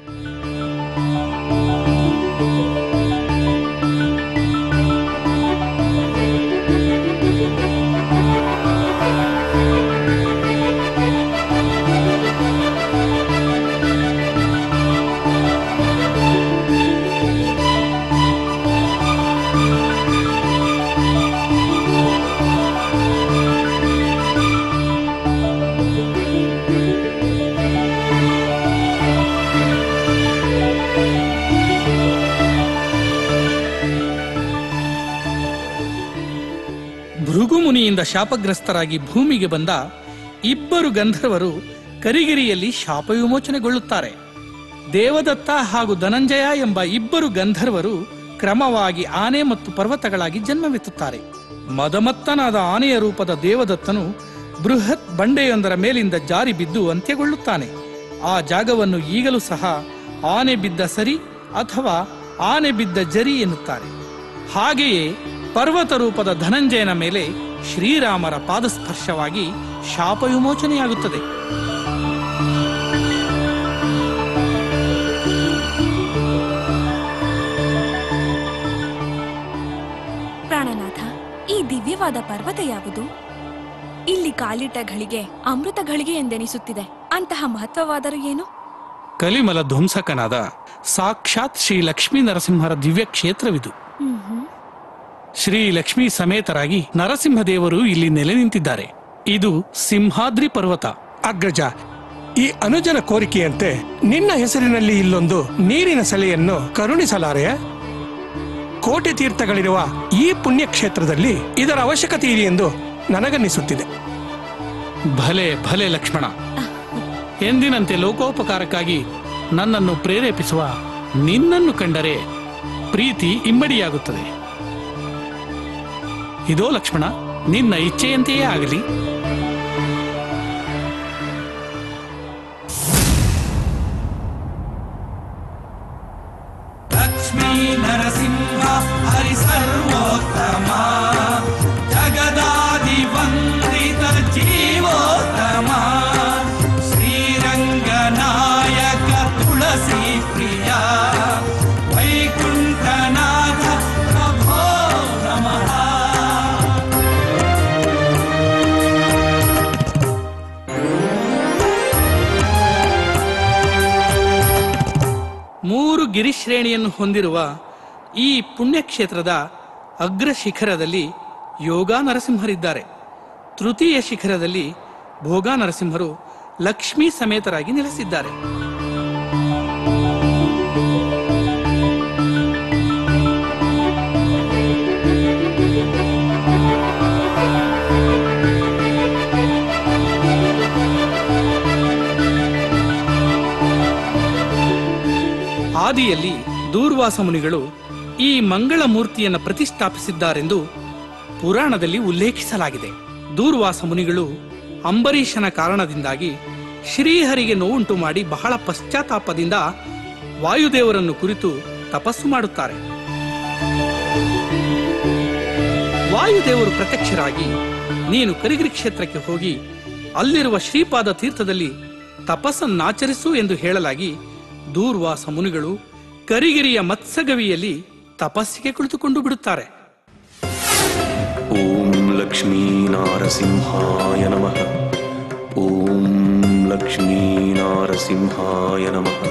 ಭೃಗುಮುನಿಯಿಂದ ಶಾಪಗ್ರಸ್ತರಾಗಿ ಭೂಮಿಗೆ ಬಂದ ಇಬ್ಬರು ಗಂಧರ್ವರು ಕರಿಗಿರಿಯಲ್ಲಿ ಶಾಪ ವಿಮೋಚನೆಗೊಳ್ಳುತ್ತಾರೆ ದೇವದತ್ತ ಹಾಗೂ ಧನಂಜಯ ಎಂಬ ಇಬ್ಬರು ಗಂಧರ್ವರು ಕ್ರಮವಾಗಿ ಆನೆ ಮತ್ತು ಪರ್ವತಗಳಾಗಿ ಜನ್ಮವೆತ್ತುತ್ತಾರೆ ಮದಮತ್ತನಾದ ಆನೆಯ ರೂಪದ ದೇವದತ್ತನು ಬೃಹತ್ ಬಂಡೆಯೊಂದರ ಮೇಲಿಂದ ಜಾರಿ ಬಿದ್ದು ಅಂತ್ಯಗೊಳ್ಳುತ್ತಾನೆ ಆ ಜಾಗವನ್ನು ಈಗಲೂ ಸಹ ಆನೆ ಬಿದ್ದ ಸರಿ ಅಥವಾ ಆನೆ ಬಿದ್ದ ಜರಿ ಎನ್ನುತ್ತಾರೆ ಹಾಗೆಯೇ ಪರ್ವತ ರೂಪದ ಧನಂಜಯನ ಮೇಲೆ ಶ್ರೀರಾಮರ ಪಾದಸ್ಪರ್ಶವಾಗಿ ಶಾಪ ವಿಮೋಚನೆಯಾಗುತ್ತದೆ ಪ್ರಾಣನಾಥ ಈ ದಿವ್ಯವಾದ ಪರ್ವತ ಯಾವುದು ಇಲ್ಲಿ ಕಾಲಿಟ್ಟ ಘಳಿಗೆ ಅಮೃತ ಘಳಿಗೆ ಎಂದೆನಿಸುತ್ತಿದೆ ಅಂತಹ ಮಹತ್ವವಾದರೂ ಏನು ಕಲಿಮಲ ಧ್ವಂಸಕನಾದ ಸಾಕ್ಷಾತ್ ಶ್ರೀ ಲಕ್ಷ್ಮೀ ನರಸಿಂಹರ ದಿವ್ಯ ಕ್ಷೇತ್ರವಿದು ಶ್ರೀ ಲಕ್ಷ್ಮೀ ಸಮೇತರಾಗಿ ನರಸಿಂಹದೇವರು ಇಲ್ಲಿ ನೆಲೆ ನಿಂತಿದ್ದಾರೆ ಇದು ಸಿಂಹಾದ್ರಿ ಪರ್ವತ ಅಗ್ರಜ ಈ ಅನುಜನ ಕೋರಿಕೆಯಂತೆ ನಿನ್ನ ಹೆಸರಿನಲ್ಲಿ ಇಲ್ಲೊಂದು ನೀರಿನ ಸೆಲೆಯನ್ನು ಕರುಣಿಸಲಾರೆಯ ಕೋಟಿ ತೀರ್ಥಗಳಿರುವ ಈ ಪುಣ್ಯಕ್ಷೇತ್ರದಲ್ಲಿ ಇದರ ಅವಶ್ಯಕತೆ ಇದೆ ಎಂದು ನನಗನ್ನಿಸುತ್ತಿದೆ ಭಲೆ ಭಲೆ ಲಕ್ಷ್ಮಣ ಎಂದಿನಂತೆ ಲೋಕೋಪಕಾರಕ್ಕಾಗಿ ನನ್ನನ್ನು ಪ್ರೇರೇಪಿಸುವ ನಿನ್ನನ್ನು ಕಂಡರೆ ಪ್ರೀತಿ ಇಮ್ಮಡಿಯಾಗುತ್ತದೆ ಇದೋ ಲಕ್ಷ್ಮಣ ನಿನ್ನ ಇಚ್ಛೆಯಂತೆಯೇ ಆಗಲಿ लक्ष्मी नरसिंह हरि सर्वोत्तमा जगदादिवन्दित जीवोत्तमा श्रीरङ्गनायक तुलसी प्रिया वैकुण्ठनाथ प्रभो नमः ಮೂರು ಗಿರಿಶ್ರೇಣಿಯನ್ನು ಹೊಂದಿರುವ ಈ ಪುಣ್ಯಕ್ಷೇತ್ರದ ಅಗ್ರ ಶಿಖರದಲ್ಲಿ ಯೋಗ ನರಸಿಂಹರಿದ್ದಾರೆ ತೃತೀಯ ಶಿಖರದಲ್ಲಿ ಭೋಗ ನರಸಿಂಹರು ಲಕ್ಷ್ಮೀ ಸಮೇತರಾಗಿ ನೆಲೆಸಿದ್ದಾರೆ ಆದಿಯಲ್ಲಿ ದೂರ್ವಾಸ ಮುನಿಗಳು ಈ ಮಂಗಳ ಮೂರ್ತಿಯನ್ನು ಪ್ರತಿಷ್ಠಾಪಿಸಿದ್ದಾರೆಂದು ಪುರಾಣದಲ್ಲಿ ಉಲ್ಲೇಖಿಸಲಾಗಿದೆ ದೂರ್ವಾಸ ಮುನಿಗಳು ಅಂಬರೀಷನ ಕಾರಣದಿಂದಾಗಿ ಶ್ರೀಹರಿಗೆ ನೋವುಂಟು ಮಾಡಿ ಬಹಳ ಪಶ್ಚಾತ್ತಾಪದಿಂದ ವಾಯುದೇವರನ್ನು ಕುರಿತು ತಪಸ್ಸು ಮಾಡುತ್ತಾರೆ ವಾಯುದೇವರು ಪ್ರತ್ಯಕ್ಷರಾಗಿ ನೀನು ಕರಿಗಿರಿ ಕ್ಷೇತ್ರಕ್ಕೆ ಹೋಗಿ ಅಲ್ಲಿರುವ ಶ್ರೀಪಾದ ತೀರ್ಥದಲ್ಲಿ ತಪಸ್ಸನ್ನಾಚರಿಸು ಎಂದು ಹೇಳಲಾಗಿ ದೂರ್ವಾಸ ಮುನಿಗಳು ಕರಿಗಿರಿಯ ಮತ್ಸ್ಯಗವಿಯಲ್ಲಿ ತಪಸ್ಸಿಗೆ ಕುಳಿತುಕೊಂಡು ಬಿಡುತ್ತಾರೆ ॐ लक्ष्मीनारसिंहाय नमः ॐ लक्ष्मीनारसिंहाय नमः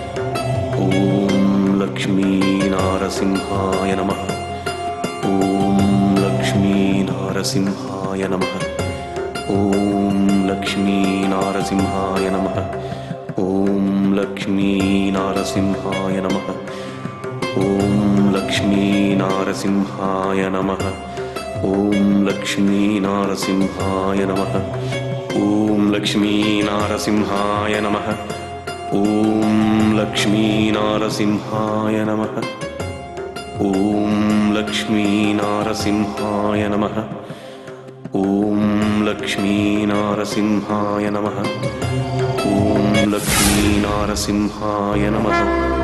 ॐ लक्ष्मीनारसिंहाय नमः ॐ लक्ष्मीनारसिंहाय नमः ॐ लक्ष्मीनारसिंहाय नमः ॐ लक्ष्मीनारसिंहाय नमः ॐ लक्ष्मीनारसिंहाय नमः ॐ लक्ष्मीनारसिंहाय नमः ॐ लक्ष्मीनारसिंहाय नमः ॐ लक्ष्मीनारसिंहाय नमः ॐ लक्ष्मीनारसिंहाय नमः ॐ लक्ष्मीनारसिंहाय नमः ॐ लक्ष्मीनारसिंहाय नमः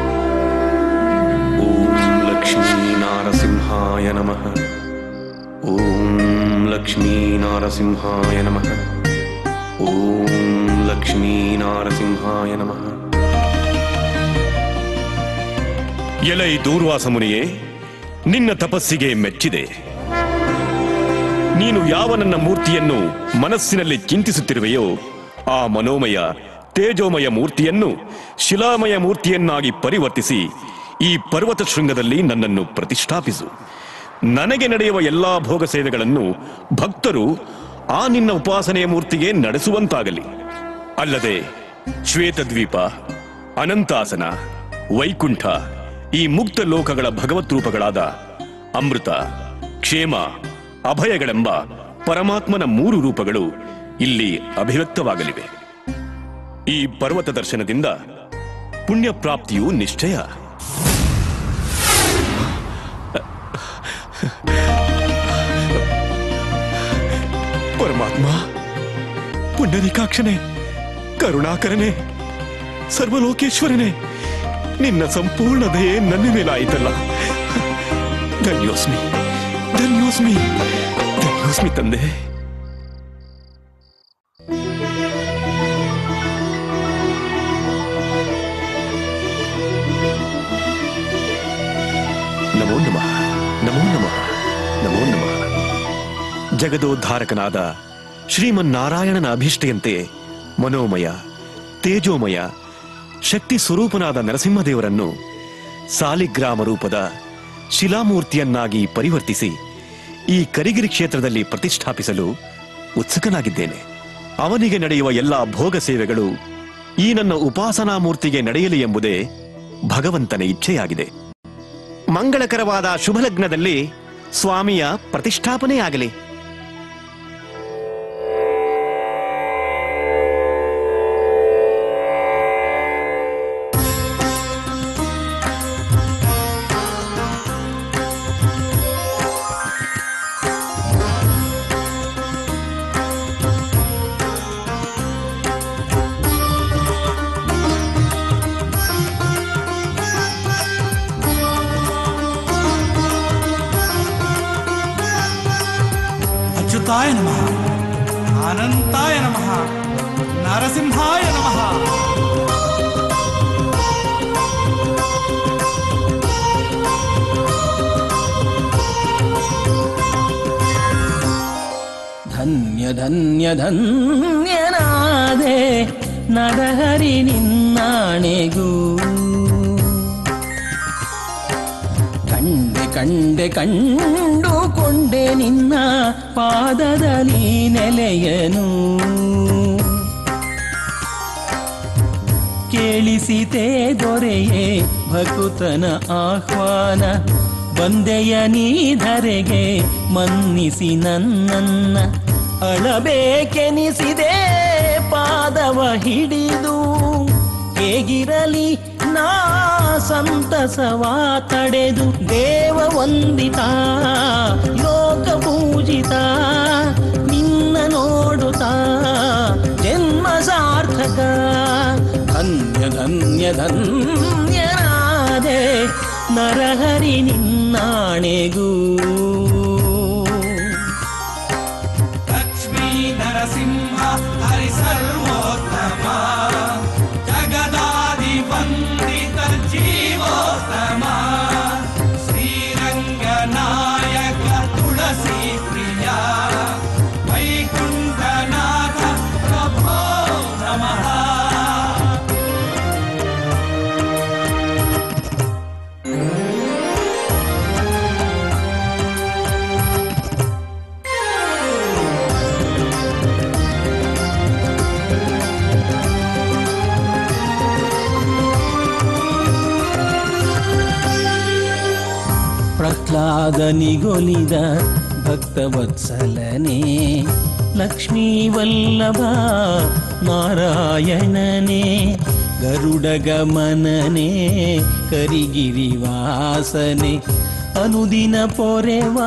ॐ लक्ष्मीनारसिंहाय नमः ॐ लक्ष्मीनारसिंहाय नमः ॐ लक्ष्मीनारसिंहाय नमः ಎಲೈ ದೂರ್ವಾಸ ಮುನಿಯೇ ನಿನ್ನ ತಪಸ್ಸಿಗೆ ಮೆಚ್ಚಿದೆ ನೀನು ಯಾವ ನನ್ನ ಮೂರ್ತಿಯನ್ನು ಮನಸ್ಸಿನಲ್ಲಿ ಚಿಂತಿಸುತ್ತಿರುವೆಯೋ ಆ ಮನೋಮಯ ತೇಜೋಮಯ ಮೂರ್ತಿಯನ್ನು ಶಿಲಾಮಯ ಮೂರ್ತಿಯನ್ನಾಗಿ ಪರಿವರ್ತಿಸಿ ಈ ಪರ್ವತ ಶೃಂಗದಲ್ಲಿ ನನ್ನನ್ನು ಪ್ರತಿಷ್ಠಾಪಿಸು ನನಗೆ ನಡೆಯುವ ಎಲ್ಲಾ ಭೋಗ ಸೇವೆಗಳನ್ನು ಭಕ್ತರು ಆ ನಿನ್ನ ಉಪಾಸನೆಯ ಮೂರ್ತಿಗೆ ನಡೆಸುವಂತಾಗಲಿ ಅಲ್ಲದೆ ಶ್ವೇತದ್ವೀಪ ಅನಂತಾಸನ ವೈಕುಂಠ ಈ ಮುಕ್ತ ಲೋಕಗಳ ಭಗವತ್ ರೂಪಗಳಾದ ಅಮೃತ ಕ್ಷೇಮ ಅಭಯಗಳೆಂಬ ಪರಮಾತ್ಮನ ಮೂರು ರೂಪಗಳು ಇಲ್ಲಿ ಅಭಿವ್ಯಕ್ತವಾಗಲಿವೆ ಈ ಪರ್ವತ ದರ್ಶನದಿಂದ ಪುಣ್ಯ ಪ್ರಾಪ್ತಿಯು ನಿಶ್ಚಯ ಪರಮಾತ್ಮ ಪುಂಡರೀಕಾಕ್ಷನೇ ಕರುಣಾಕರನೇ ಸರ್ವಲೋಕೇಶ್ವರನೇ ನಿನ್ನ ಸಂಪೂರ್ಣ ದಯೆ ನನ್ನ ಮೇಲಾಯಿತಲ್ಲ ಧನ್ಯೋಸ್ಮಿ ಧನ್ಯೋಸ್ಮಿ ಧನ್ಯೋಸ್ಮಿ ತಂದೆ ನಮೋ ನಮಃ ನಮೋ ನಮಃ ನಮೋ ನಮಃ ಜಗದೋದ್ಧಾರಕನಾದ ಶ್ರೀಮನ್ನಾರಾಯಣನ ಅಭಿಷ್ಟೆಯಂತೆ ಮನೋಮಯ ತೇಜೋಮಯ ಶಕ್ತಿ ಸ್ವರೂಪನಾದ ನರಸಿಂಹದೇವರನ್ನು ಸಾಲಿಗ್ರಾಮ ರೂಪದ ಶಿಲಾಮೂರ್ತಿಯನ್ನಾಗಿ ಪರಿವರ್ತಿಸಿ ಈ ಕರಿಗಿರಿ ಕ್ಷೇತ್ರದಲ್ಲಿ ಪ್ರತಿಷ್ಠಾಪಿಸಲು ಉತ್ಸುಕನಾಗಿದ್ದೇನೆ ಅವನಿಗೆ ನಡೆಯುವ ಎಲ್ಲಾ ಭೋಗ ಸೇವೆಗಳು ಈ ನನ್ನ ಉಪಾಸನಾ ಮೂರ್ತಿಗೆ ನಡೆಯಲಿ ಎಂಬುದೇ ಭಗವಂತನ ಇಚ್ಛೆಯಾಗಿದೆ ಮಂಗಳಕರವಾದ ಶುಭಲಗ್ನದಲ್ಲಿ ಸ್ವಾಮಿಯ ಪ್ರತಿಷ್ಠಾಪನೆಯಾಗಲಿ ಅಚ್ಯುತಾಯ ನಮಃ ಅನಂತಾಯ ನಮಃ ನರಸಿಂಹಾಯ ನಮಃ ಧನ್ಯ ಧನ್ಯ ಧನ್ಯನಾದೆ ನರಹರಿ ನಿನ್ನಾಣೆಗೂ ಕಂಡೆ ಕಂಡೆ ಕಂಡುಕೊಂಡೆ ನಿನ್ನ ಪಾದದಲ್ಲಿ ನೆಲೆಯನು ಕೇಳಿಸಿತೆ ದೊರೆಯೇ ಭಕುತನ ಆಹ್ವಾನ ಬಂದೆಯ ನೀಧರೆಗೆ ಮನ್ನಿಸಿ ನನ್ನನ್ನ ಅಳಬೇಕೆನಿಸಿದೆ ಪಾದವ ಹಿಡಿದು ಹೇಗಿರಲಿ ನಾ ಸಂತಸವ ತಡೆದು ದೇವ ವಂದಿತ ಲೋಕ ಪೂಜಿತ ನಿನ್ನ ನೋಡುತ್ತಾ ಜನ್ಮ ಸಾರ್ಥಕ ಧನ್ಯ ಧನ್ಯ ಧನ್ಯನಾದೆ ನರಹರಿ ನಿನ್ನಾಣೆಗೂ ಲಕ್ಷ್ಮೀ ನರಸಿಂಹ ಹರಿ ಸರ್ವೋತ್ತಮ ಜಗದಾದಿ ವಂದಿತ ಜೀವೋತ್ತಮ ಶ್ರೀರಂಗನಾಯಕ ತುಳಸಿ ಪ್ರಿಯ ವೈಕುಂಠನಾಥ ಪ್ರಭೋ ನಮಃ ಸೊಗಸಾದ ನಿಗೊಲಿದ ಭಕ್ತವತ್ಸಲನೇ ಲಕ್ಷ್ಮೀ ವಲ್ಲಭ ನಾರಾಯಣನೇ ಗರುಡ ಗಮನನೇ ಕರಿಗಿರಿವಾಸನೆ ಅನುದಿನ ಪೊರೆವಾ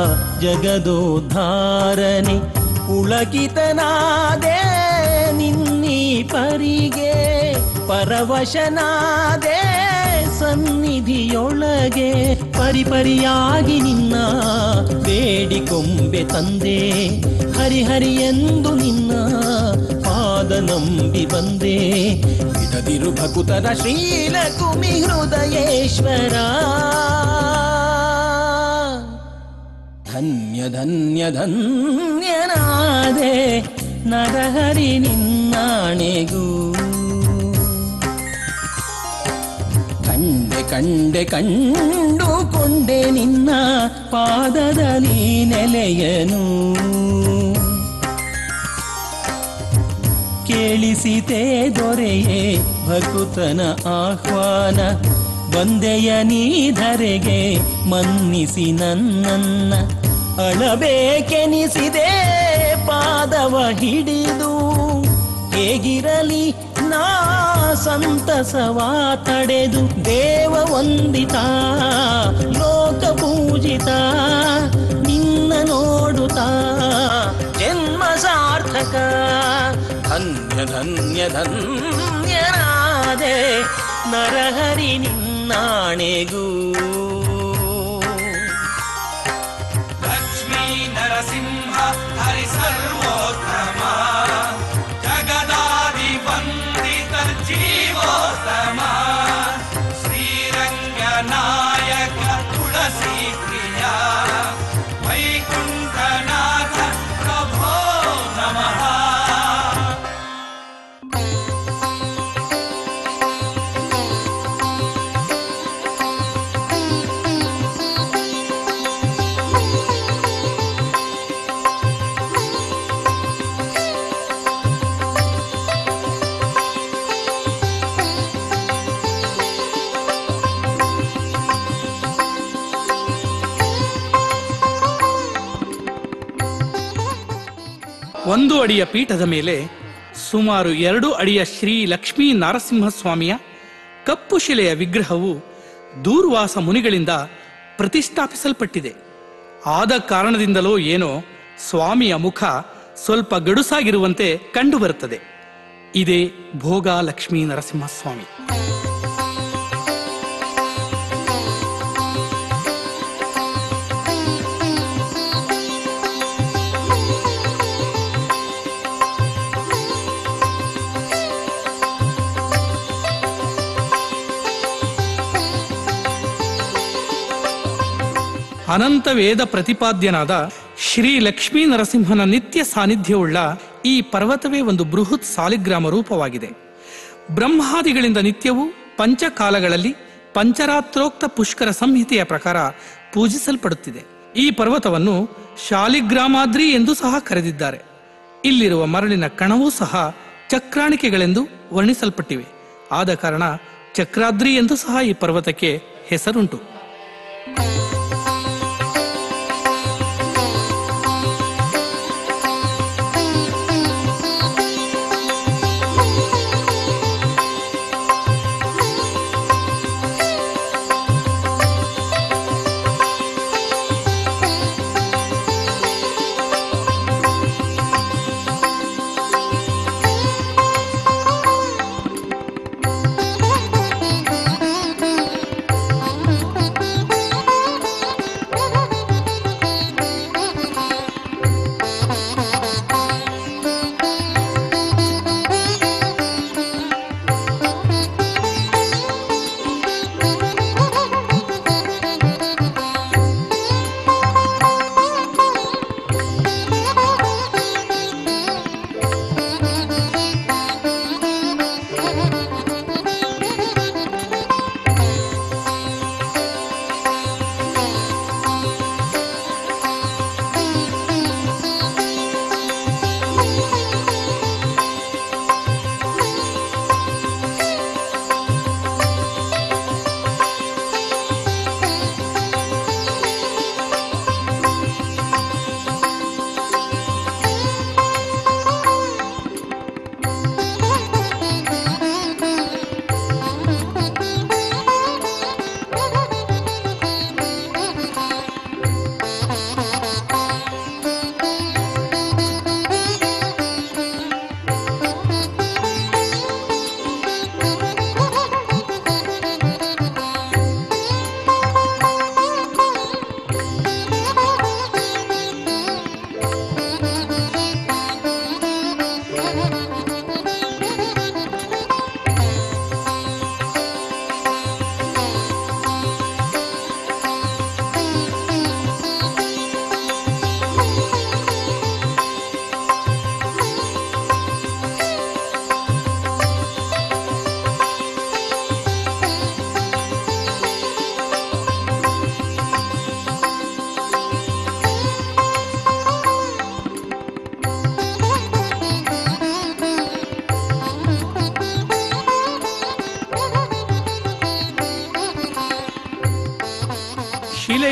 ಜಗದೋದ್ಧಾರನೆ ಪುಳಕಿತನಾದೆ ನಿನ್ನೀ ಪರಿಗೆ ಪರವಶನಾದೆ ಸನ್ನಿಧಿಯೊಳಗೆ ಪರಿಪರಿಯಾಗಿ ನಿನ್ನ ಬೇಡಿಕೊಂಬೆ ತಂದೆ ಹರಿಹರಿ ಎಂದು ನಿನ್ನ ಪಾದ ನಂಬಿ ಬಂದೆ ಬಿಡದಿರು ಭಕುತರ ಶ್ರೀಲಕುಮಿ ಹೃದಯೇಶ್ವರ ಧನ್ಯ ಧನ್ಯ ಧನ್ಯನಾದೆ ನರಹರಿ ನಿನ್ನಾಣೆಗೂ ಕಂಡೆ ಕಂಡೆ ಕಂಡುಕೊಂಡೆ ನಿನ್ನ ಪಾದದಲ್ಲಿ ನೆಲೆಯನು ಕೇಳಿಸಿತೆ ದೊರೆಯೇ ಭಕುತನ ಆಹ್ವಾನ ಬಂದೆಯ ನೀಧರೆಗೆ ಮನ್ನಿಸಿ ನನ್ನನ್ನ ಅಳಬೇಕೆನಿಸಿದೆ ಪಾದವ ಹಿಡಿದು ಹೇಗಿರಲಿ ನಾ ಸಂತಸವ ತಡೆದು ದೇವ ವಂದಿತ ಲೋಕ ಪೂಜಿತ ನಿನ್ನ ನೋಡುತ್ತಾ ಜನ್ಮ ಸಾರ್ಥಕ ಧನ್ಯ ಧನ್ಯ ಧನ್ಯನಾದೆ ನರಹರಿ ನಿನ್ನಾಣೆಗೂ ಲಕ್ಷ್ಮೀ ನರಸಿಂಹ ಹರಿ ಸರ್ವೋತ್ತಮ ಜಗದಾದಿ ವಂದಿತ ಜೀವೋತ್ತಮ ಶ್ರೀರಂಗ ನಾಯಕ ತುಳಸಿ ಪ್ರಿಯ ವೈಕುಂಠನಾಥ ಪ್ರಭೋ ನಮಃ ಒಂದು ಅಡಿಯ ಪೀಠದ ಮೇಲೆ ಸುಮಾರು ಎರಡು ಅಡಿಯ ಶ್ರೀ ಲಕ್ಷ್ಮೀ ನರಸಿಂಹಸ್ವಾಮಿಯ ಕಪ್ಪು ಶಿಲೆಯ ವಿಗ್ರಹವು ದೂರ್ವಾಸ ಮುನಿಗಳಿಂದ ಪ್ರತಿಷ್ಠಾಪಿಸಲ್ಪಟ್ಟಿದೆ ಆದ ಕಾರಣದಿಂದಲೋ ಏನೋ ಸ್ವಾಮಿಯ ಮುಖ ಸ್ವಲ್ಪ ಗಡುಸಾಗಿರುವಂತೆ ಕಂಡುಬರುತ್ತದೆ ಇದೇ ಭೋಗ ಲಕ್ಷ್ಮೀ ನರಸಿಂಹಸ್ವಾಮಿ ಅನಂತ ವೇದ ಪ್ರತಿಪಾದ್ಯನಾದ ಶ್ರೀ ಲಕ್ಷ್ಮೀ ನರಸಿಂಹನ ನಿತ್ಯ ಸಾನ್ನಿಧ್ಯವುಳ್ಳ ಈ ಪರ್ವತವೇ ಒಂದು ಬೃಹತ್ ಸಾಲಿಗ್ರಾಮ ರೂಪವಾಗಿದೆ ಬ್ರಹ್ಮಾದಿಗಳಿಂದ ನಿತ್ಯವೂ ಪಂಚಕಾಲಗಳಲ್ಲಿ ಪಂಚರಾತ್ರೋಕ್ತ ಪುಷ್ಕರ ಸಂಹಿತೆಯ ಪ್ರಕಾರ ಪೂಜಿಸಲ್ಪಡುತ್ತಿದೆ ಈ ಪರ್ವತವನ್ನು ಶಾಲಿಗ್ರಾಮಾದ್ರಿ ಎಂದು ಸಹ ಕರೆದಿದ್ದಾರೆ ಇಲ್ಲಿರುವ ಮರಳಿನ ಕಣವೂ ಸಹ ಚಕ್ರಾಣಿಕೆಗಳೆಂದು ವರ್ಣಿಸಲ್ಪಟ್ಟಿವೆ ಆದ ಕಾರಣ ಚಕ್ರಾದ್ರಿ ಎಂದು ಸಹ ಈ ಪರ್ವತಕ್ಕೆ ಹೆಸರುಂಟು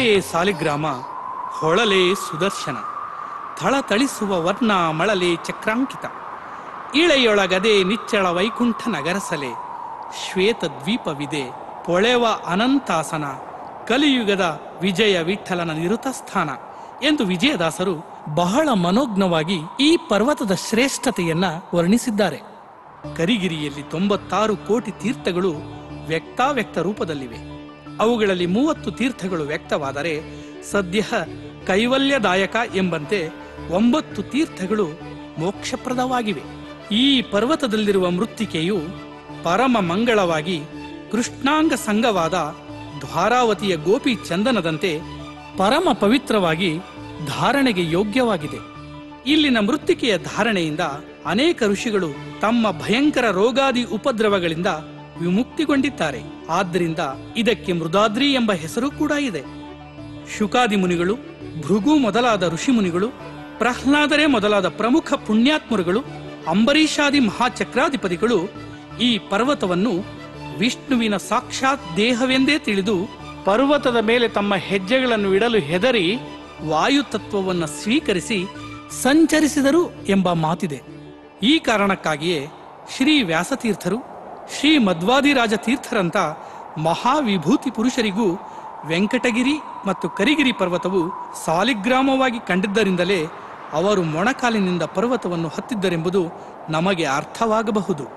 ಹೊಳೆಯೇ ಸಾಲಿಗ್ರಾಮ ಹೊಳಲೇ ಸುದರ್ಶನ ಥಳಥಳಿಸುವ ವರ್ಣ ಮಳಲೆ ಚಕ್ರಾಂಕಿತ ಇಳೆಯೊಳಗದೆ ನಿಚ್ಚಳ ವೈಕುಂಠ ನಗರಸಲೆ ಶ್ವೇತ ದ್ವೀಪವಿದೆ ಪೊಳೆವ ಅನಂತಾಸನ ಕಲಿಯುಗದ ವಿಜಯ ವಿಠಲನ ನಿರುತ ಸ್ಥಾನ ಎಂದು ವಿಜಯದಾಸರು ಬಹಳ ಮನೋಜ್ಞವಾಗಿ ಈ ಪರ್ವತದ ಶ್ರೇಷ್ಠತೆಯನ್ನ ವರ್ಣಿಸಿದ್ದಾರೆ ಕರಿಗಿರಿಯಲ್ಲಿ ತೊಂಬತ್ತಾರು ಕೋಟಿ ತೀರ್ಥಗಳು ವ್ಯಕ್ತಾವ್ಯಕ್ತ ರೂಪದಲ್ಲಿವೆ ಅವುಗಳಲ್ಲಿ ಮೂವತ್ತು ತೀರ್ಥಗಳು ವ್ಯಕ್ತವಾದರೆ ಸದ್ಯ ಕೈವಲ್ಯದಾಯಕ ಎಂಬಂತೆ ಒಂಬತ್ತು ತೀರ್ಥಗಳು ಮೋಕ್ಷಪ್ರದವಾಗಿವೆ ಈ ಪರ್ವತದಲ್ಲಿರುವ ಮೃತ್ತಿಕೆಯು ಪರಮ ಮಂಗಳವಾಗಿ ಕೃಷ್ಣಾಂಗ ಸಂಗವಾದ ದ್ವಾರಾವತಿಯ ಗೋಪಿ ಚಂದನದಂತೆ ಪರಮ ಪವಿತ್ರವಾಗಿ ಧಾರಣೆಗೆ ಯೋಗ್ಯವಾಗಿದೆ ಇಲ್ಲಿನ ಮೃತ್ತಿಕೆಯ ಧಾರಣೆಯಿಂದ ಅನೇಕ ಋಷಿಗಳು ತಮ್ಮ ಭಯಂಕರ ರೋಗಾದಿ ಉಪದ್ರವಗಳಿಂದ ವಿಮುಕ್ತಿಗೊಂಡಿದ್ದಾರೆ ಆದ್ದರಿಂದ ಇದಕ್ಕೆ ಮೃದಾದ್ರಿ ಎಂಬ ಹೆಸರು ಕೂಡ ಇದೆ ಶುಕಾದಿ ಮುನಿಗಳು ಭೃಗು ಮೊದಲಾದ ಋಷಿಮುನಿಗಳು ಪ್ರಹ್ಲಾದರೇ ಮೊದಲಾದ ಪ್ರಮುಖ ಪುಣ್ಯಾತ್ಮರುಗಳು ಅಂಬರೀಷಾದಿ ಮಹಾಚಕ್ರಾಧಿಪತಿಗಳು ಈ ಪರ್ವತವನ್ನು ವಿಷ್ಣುವಿನ ಸಾಕ್ಷಾತ್ ದೇಹವೆಂದೇ ತಿಳಿದು ಪರ್ವತದ ಮೇಲೆ ತಮ್ಮ ಹೆಜ್ಜೆಗಳನ್ನು ಇಡಲು ಹೆದರಿ ವಾಯು ತತ್ವವನ್ನು ಸ್ವೀಕರಿಸಿ ಸಂಚರಿಸಿದರು ಎಂಬ ಮಾತಿದೆ ಈ ಕಾರಣಕ್ಕಾಗಿಯೇ ಶ್ರೀ ವ್ಯಾಸತೀರ್ಥರು ಶ್ರೀ ಮಧ್ವಾದಿರಾಜ ತೀರ್ಥರಂತ ಮಹಾವಿಭೂತಿ ಪುರುಷರಿಗೂ ವೆಂಕಟಗಿರಿ ಮತ್ತು ಕರಿಗಿರಿ ಪರ್ವತವು ಸಾಲಿಗ್ರಾಮವಾಗಿ ಕಂಡಿದ್ದರಿಂದಲೇ ಅವರು ಮೊಣಕಾಲಿನಿಂದ ಪರ್ವತವನ್ನು ಹತ್ತಿದ್ದರೆಂಬುದು ನಮಗೆ ಅರ್ಥವಾಗಬಹುದು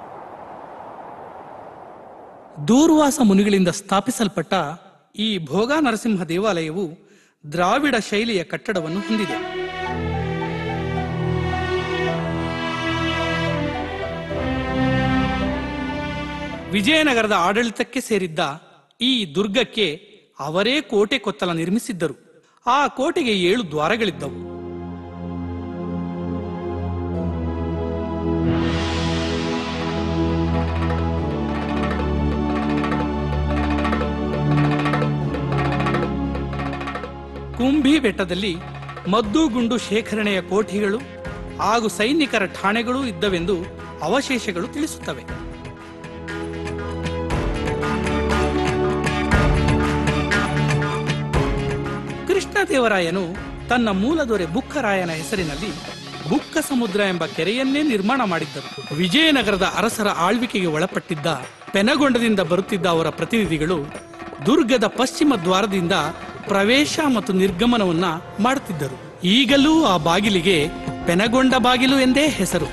ದೂರ್ವಾಸ ಮುನಿಗಳಿಂದ ಸ್ಥಾಪಿಸಲ್ಪಟ್ಟ ಈ ಭೋಗ ನರಸಿಂಹ ದೇವಾಲಯವು ದ್ರಾವಿಡ ಶೈಲಿಯ ಕಟ್ಟಡವನ್ನು ಹೊಂದಿದೆ ವಿಜಯನಗರದ ಆಡಳಿತಕ್ಕೆ ಸೇರಿದ್ದ ಈ ದುರ್ಗಕ್ಕೆ ಅವರೇ ಕೋಟೆ ಕೊತ್ತಲ ನಿರ್ಮಿಸಿದ್ದರು ಆ ಕೋಟೆಗೆ ಏಳು ದ್ವಾರಗಳಿದ್ದವು ಕುಂಭಿ ಬೆಟ್ಟದಲ್ಲಿ ಮದ್ದುಗುಂಡು ಶೇಖರಣೆಯ ಕೋಠಿಗಳು ಹಾಗೂ ಸೈನಿಕರ ಠಾಣೆಗಳೂ ಇದ್ದವೆಂದು ಅವಶೇಷಗಳು ತಿಳಿಸುತ್ತವೆ ಕೃಷ್ಣದೇವರಾಯನು ತನ್ನ ಮೂಲದೊರೆ ಬುಕ್ಕರಾಯನ ಹೆಸರಿನಲ್ಲಿ ಬುಕ್ಕ ಸಮುದ್ರ ಎಂಬ ಕೆರೆಯನ್ನೇ ನಿರ್ಮಾಣ ಮಾಡಿದ್ದರು ವಿಜಯನಗರದ ಅರಸರ ಆಳ್ವಿಕೆಗೆ ಒಳಪಟ್ಟಿದ್ದ ಪೆನಗೊಂಡದಿಂದ ಬರುತ್ತಿದ್ದ ಅವರ ಪ್ರತಿನಿಧಿಗಳು ದುರ್ಗದ ಪಶ್ಚಿಮ ದ್ವಾರದಿಂದ ಪ್ರವೇಶ ಮತ್ತು ನಿರ್ಗಮನವನ್ನ ಮಾಡುತ್ತಿದ್ದರು ಈಗಲೂ ಆ ಬಾಗಿಲಿಗೆ ಪೆನಗೊಂಡ ಬಾಗಿಲು ಎಂದೇ ಹೆಸರು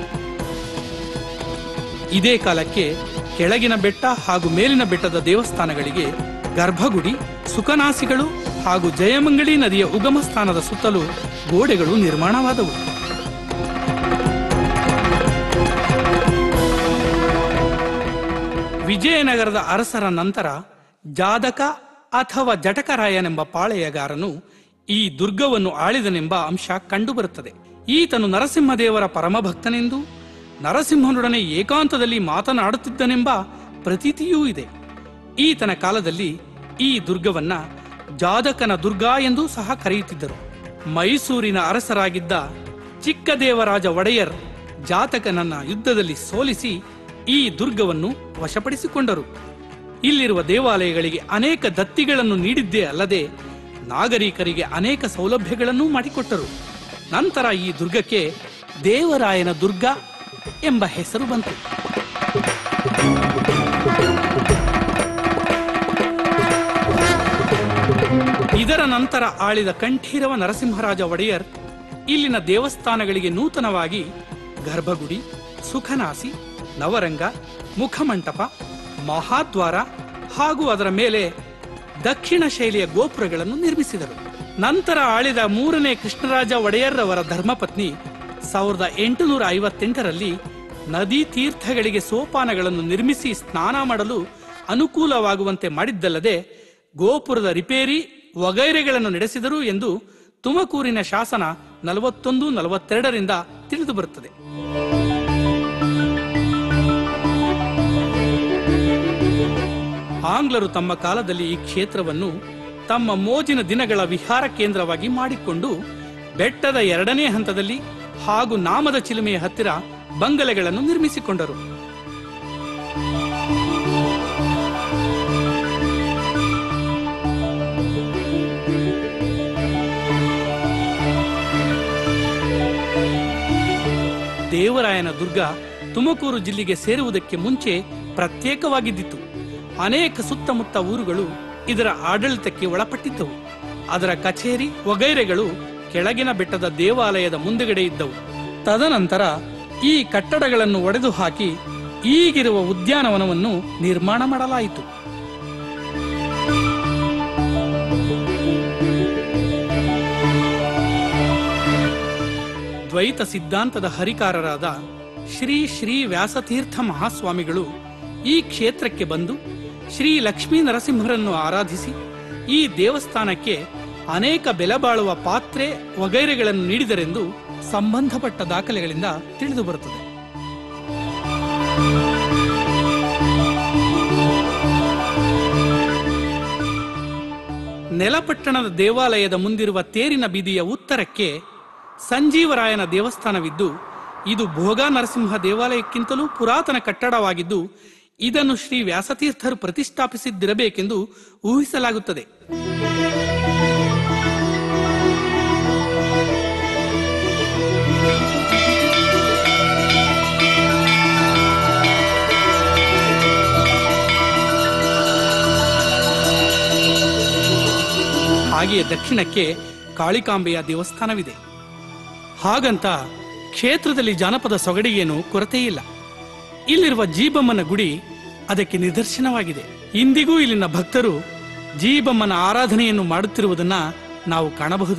ಇದೇ ಕಾಲಕ್ಕೆ ಕೆಳಗಿನ ಬೆಟ್ಟ ಹಾಗೂ ಮೇಲಿನ ಬೆಟ್ಟದ ದೇವಸ್ಥಾನಗಳಿಗೆ ಗರ್ಭಗುಡಿ ಸುಖನಾಸಿಗಳು ಹಾಗೂ ಜಯಮಂಗಳಿ ನದಿಯ ಉಗಮ ಸ್ಥಾನದ ಸುತ್ತಲೂ ಗೋಡೆಗಳು ನಿರ್ಮಾಣವಾದವು ವಿಜಯನಗರದ ಅರಸರ ನಂತರ ಜಾದಕ ಅಥವಾ ಜಟಕರಾಯನೆಂಬ ಪಾಳೆಯಗಾರನು ಈ ದುರ್ಗವನ್ನು ಆಳಿದನೆಂಬ ಅಂಶ ಕಂಡುಬರುತ್ತದೆ ಈತನು ನರಸಿಂಹದೇವರ ಪರಮಭಕ್ತನೆಂದು ನರಸಿಂಹನೊಡನೆ ಏಕಾಂತದಲ್ಲಿ ಮಾತನಾಡುತ್ತಿದ್ದನೆಂಬ ಪ್ರತೀತಿಯೂ ಇದೆ ಈತನ ಕಾಲದಲ್ಲಿ ಈ ದುರ್ಗವನ್ನ ಜಾದಕನ ದುರ್ಗ ಎಂದೂ ಸಹ ಕರೆಯುತ್ತಿದ್ದರು ಮೈಸೂರಿನ ಅರಸರಾಗಿದ್ದ ಚಿಕ್ಕದೇವರಾಜ ಒಡೆಯರ್ ಜಾತಕನನ್ನ ಯುದ್ಧದಲ್ಲಿ ಸೋಲಿಸಿ ಈ ದುರ್ಗವನ್ನು ವಶಪಡಿಸಿಕೊಂಡರು ಇಲ್ಲಿರುವ ದೇವಾಲಯಗಳಿಗೆ ಅನೇಕ ದತ್ತಿಗಳನ್ನು ನೀಡಿದ್ದೇ ಅಲ್ಲದೆ ನಾಗರಿಕರಿಗೆ ಅನೇಕ ಸೌಲಭ್ಯಗಳನ್ನೂ ಮಾಡಿಕೊಟ್ಟರು ನಂತರ ಈ ದುರ್ಗಕ್ಕೆ ದೇವರಾಯನ ದುರ್ಗ ಎಂಬ ಹೆಸರು ಬಂತು ಇದರ ನಂತರ ಆಳಿದ ಕಂಠೀರವ ನರಸಿಂಹರಾಜ ಒಡೆಯರ್ ಇಲ್ಲಿನ ದೇವಸ್ಥಾನಗಳಿಗೆ ನೂತನವಾಗಿ ಗರ್ಭಗುಡಿ ಸುಖನಾಸಿ ನವರಂಗ ಮುಖಮಂಟಪ ಮಹಾದ್ವಾರ ಹಾಗೂ ಅದರ ಮೇಲೆ ದಕ್ಷಿಣ ಶೈಲಿಯ ಗೋಪುರಗಳನ್ನು ನಿರ್ಮಿಸಿದರು ನಂತರ ಆಳಿದ ಮೂರನೇ ಕೃಷ್ಣರಾಜ ಒಡೆಯರ್ ಅವರ ಧರ್ಮಪತ್ನಿ ಸಾವಿರದ ಎಂಟುನೂರ ಐವತ್ತೆಂಟರಲ್ಲಿ ನದಿ ತೀರ್ಥಗಳಿಗೆ ಸೋಪಾನಗಳನ್ನು ನಿರ್ಮಿಸಿ ಸ್ನಾನ ಮಾಡಲು ಅನುಕೂಲವಾಗುವಂತೆ ಮಾಡಿದ್ದಲ್ಲದೆ ಗೋಪುರದ ರಿಪೇರಿ ವಗೈರೆಗಳನ್ನು ನಡೆಸಿದರು ಎಂದು ತುಮಕೂರಿನ ಶಾಸನ ನಲವತ್ತೊಂದು ನಲವತ್ತೆರಡರಿಂದ ತಿಳಿದು ಬರುತ್ತದೆ ಆಂಗ್ಲರು ತಮ್ಮ ಕಾಲದಲ್ಲಿ ಈ ಕ್ಷೇತ್ರವನ್ನು ತಮ್ಮ ಮೋಜಿನ ದಿನಗಳ ವಿಹಾರ ಕೇಂದ್ರವಾಗಿ ಮಾಡಿಕೊಂಡು ಬೆಟ್ಟದ ಎರಡನೇ ಹಂತದಲ್ಲಿ ಹಾಗೂ ನಾಮದ ಚಿಲುಮೆಯ ಹತ್ತಿರ ಬಂಗಲೆಗಳನ್ನು ನಿರ್ಮಿಸಿಕೊಂಡರು ದೇವರಾಯನ ದುರ್ಗ ತುಮಕೂರು ಜಿಲ್ಲೆಗೆ ಸೇರುವುದಕ್ಕೆ ಮುಂಚೆ ಪ್ರತ್ಯೇಕವಾಗಿದ್ದಿತು ಅನೇಕ ಸುತ್ತಮುತ್ತ ಊರುಗಳು ಇದರ ಆಡಳಿತಕ್ಕೆ ಒಳಪಟ್ಟಿದ್ದವು ಅದರ ಕಚೇರಿ ವಗೈರೆಗಳು ಕೆಳಗಿನ ಬೆಟ್ಟದ ದೇವಾಲಯದ ಮುಂದುಗಡೆ ಇದ್ದವು ತದನಂತರ ಈ ಕಟ್ಟಡಗಳನ್ನು ಒಡೆದು ಹಾಕಿ ಈಗಿರುವ ಉದ್ಯಾನವನವನ್ನು ನಿರ್ಮಾಣ ಮಾಡಲಾಯಿತು ದ್ವೈತ ಸಿದ್ಧಾಂತದ ಹರಿಕಾರರಾದ ಶ್ರೀ ಶ್ರೀ ವ್ಯಾಸತೀರ್ಥ ಮಹಾಸ್ವಾಮಿಗಳು ಈ ಕ್ಷೇತ್ರಕ್ಕೆ ಬಂದು ಶ್ರೀ ಲಕ್ಷ್ಮೀ ನರಸಿಂಹರನ್ನು ಆರಾಧಿಸಿ ಈ ದೇವಸ್ಥಾನಕ್ಕೆ ಅನೇಕ ಬೆಲೆ ಬಾಳುವ ಪಾತ್ರೆ ವಗೈರೆಗಳನ್ನು ನೀಡಿದರೆಂದು ಸಂಬಂಧಪಟ್ಟ ದಾಖಲೆಗಳಿಂದ ತಿಳಿದು ಬರುತ್ತದೆ ನೆಲಪಟ್ಟಣದ ದೇವಾಲಯದ ಮುಂದಿರುವ ತೇರಿನ ಬೀದಿಯ ಉತ್ತರಕ್ಕೆ ಸಂಜೀವರಾಯನ ದೇವಸ್ಥಾನವಿದ್ದು ಇದು ಭೋಗ ನರಸಿಂಹ ದೇವಾಲಯಕ್ಕಿಂತಲೂ ಪುರಾತನ ಕಟ್ಟಡವಾಗಿದ್ದು ಇದನ್ನು ಶ್ರೀ ವ್ಯಾಸತೀರ್ಥರು ಪ್ರತಿಷ್ಠಾಪಿಸಿದ್ದಿರಬೇಕೆಂದು ಊಹಿಸಲಾಗುತ್ತದೆ ಹಾಗೆಯೇ ದಕ್ಷಿಣಕ್ಕೆ ಕಾಳಿಕಾಂಬೆಯ ದೇವಸ್ಥಾನವಿದೆ ಹಾಗಂತ ಕ್ಷೇತ್ರದಲ್ಲಿ ಜಾನಪದ ಸೊಗಡಿಗೇನು ಕೊರತೆಯಿಲ್ಲ ಇಲ್ಲಿರುವ ಜೀಬಮ್ಮನ ಗುಡಿ ಅದಕ್ಕೆ ನಿದರ್ಶನವಾಗಿದೆ ಇಂದಿಗೂ ಇಲ್ಲಿನ ಭಕ್ತರು ಜೀಬಮ್ಮನ ಆರಾಧನೆಯನ್ನು ಮಾಡುತ್ತಿರುವುದನ್ನ ನಾವು ಕಾಣಬಹುದು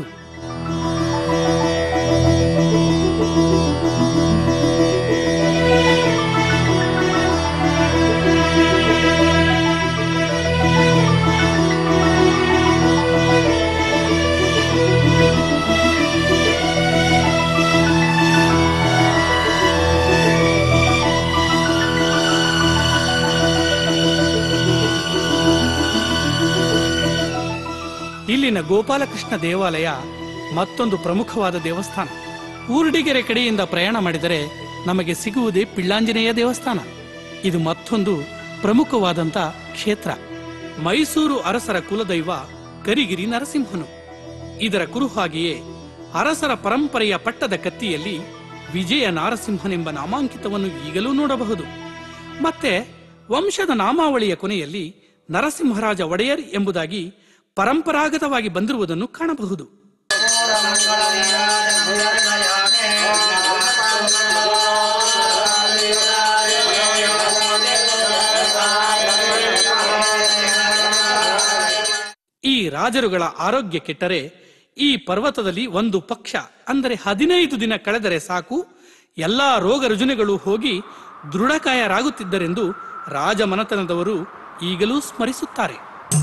ಇಲ್ಲಿನ ಗೋಪಾಲಕೃಷ್ಣ ದೇವಾಲಯ ಮತ್ತೊಂದು ಪ್ರಮುಖವಾದ ದೇವಸ್ಥಾನ ಊರ್ಡಿಗೆರೆ ಕಡೆಯಿಂದ ಪ್ರಯಾಣ ಮಾಡಿದರೆ ನಮಗೆ ಸಿಗುವುದೇ ಪಿಳ್ಳಾಂಜನೇಯ ದೇವಸ್ಥಾನ ಇದು ಮತ್ತೊಂದು ಪ್ರಮುಖವಾದಂತ ಕ್ಷೇತ್ರ ಮೈಸೂರು ಅರಸರ ಕುಲದೈವ ಕರಿಗಿರಿ ನರಸಿಂಹನು ಇದರ ಕುರುಹಾಗಿಯೇ ಅರಸರ ಪರಂಪರೆಯ ಪಟ್ಟದ ಕತ್ತಿಯಲ್ಲಿ ವಿಜಯ ನಾರಸಿಂಹನೆಂಬ ನಾಮಾಂಕಿತವನ್ನು ಈಗಲೂ ನೋಡಬಹುದು ಮತ್ತೆ ವಂಶದ ನಾಮಾವಳಿಯ ಕೊನೆಯಲ್ಲಿ ನರಸಿಂಹರಾಜ ಒಡೆಯರ್ ಎಂಬುದಾಗಿ ಪರಂಪರಾಗತವಾಗಿ ಬಂದಿರುವುದನ್ನು ಕಾಣಬಹುದು ಈ ರಾಜರುಗಳ ಆರೋಗ್ಯ ಕೆಟ್ಟರೆ ಈ ಪರ್ವತದಲ್ಲಿ ಒಂದು ಪಕ್ಷ ಅಂದರೆ ಹದಿನೈದು ದಿನ ಕಳೆದರೆ ಸಾಕು ಎಲ್ಲಾ ರೋಗ ರುಜಿನಗಳು ಹೋಗಿ ದೃಢಕಾಯರಾಗುತ್ತಿದ್ದರೆಂದು ರಾಜಮನತನದವರು ಈಗಲೂ ಸ್ಮರಿಸುತ್ತಾರೆ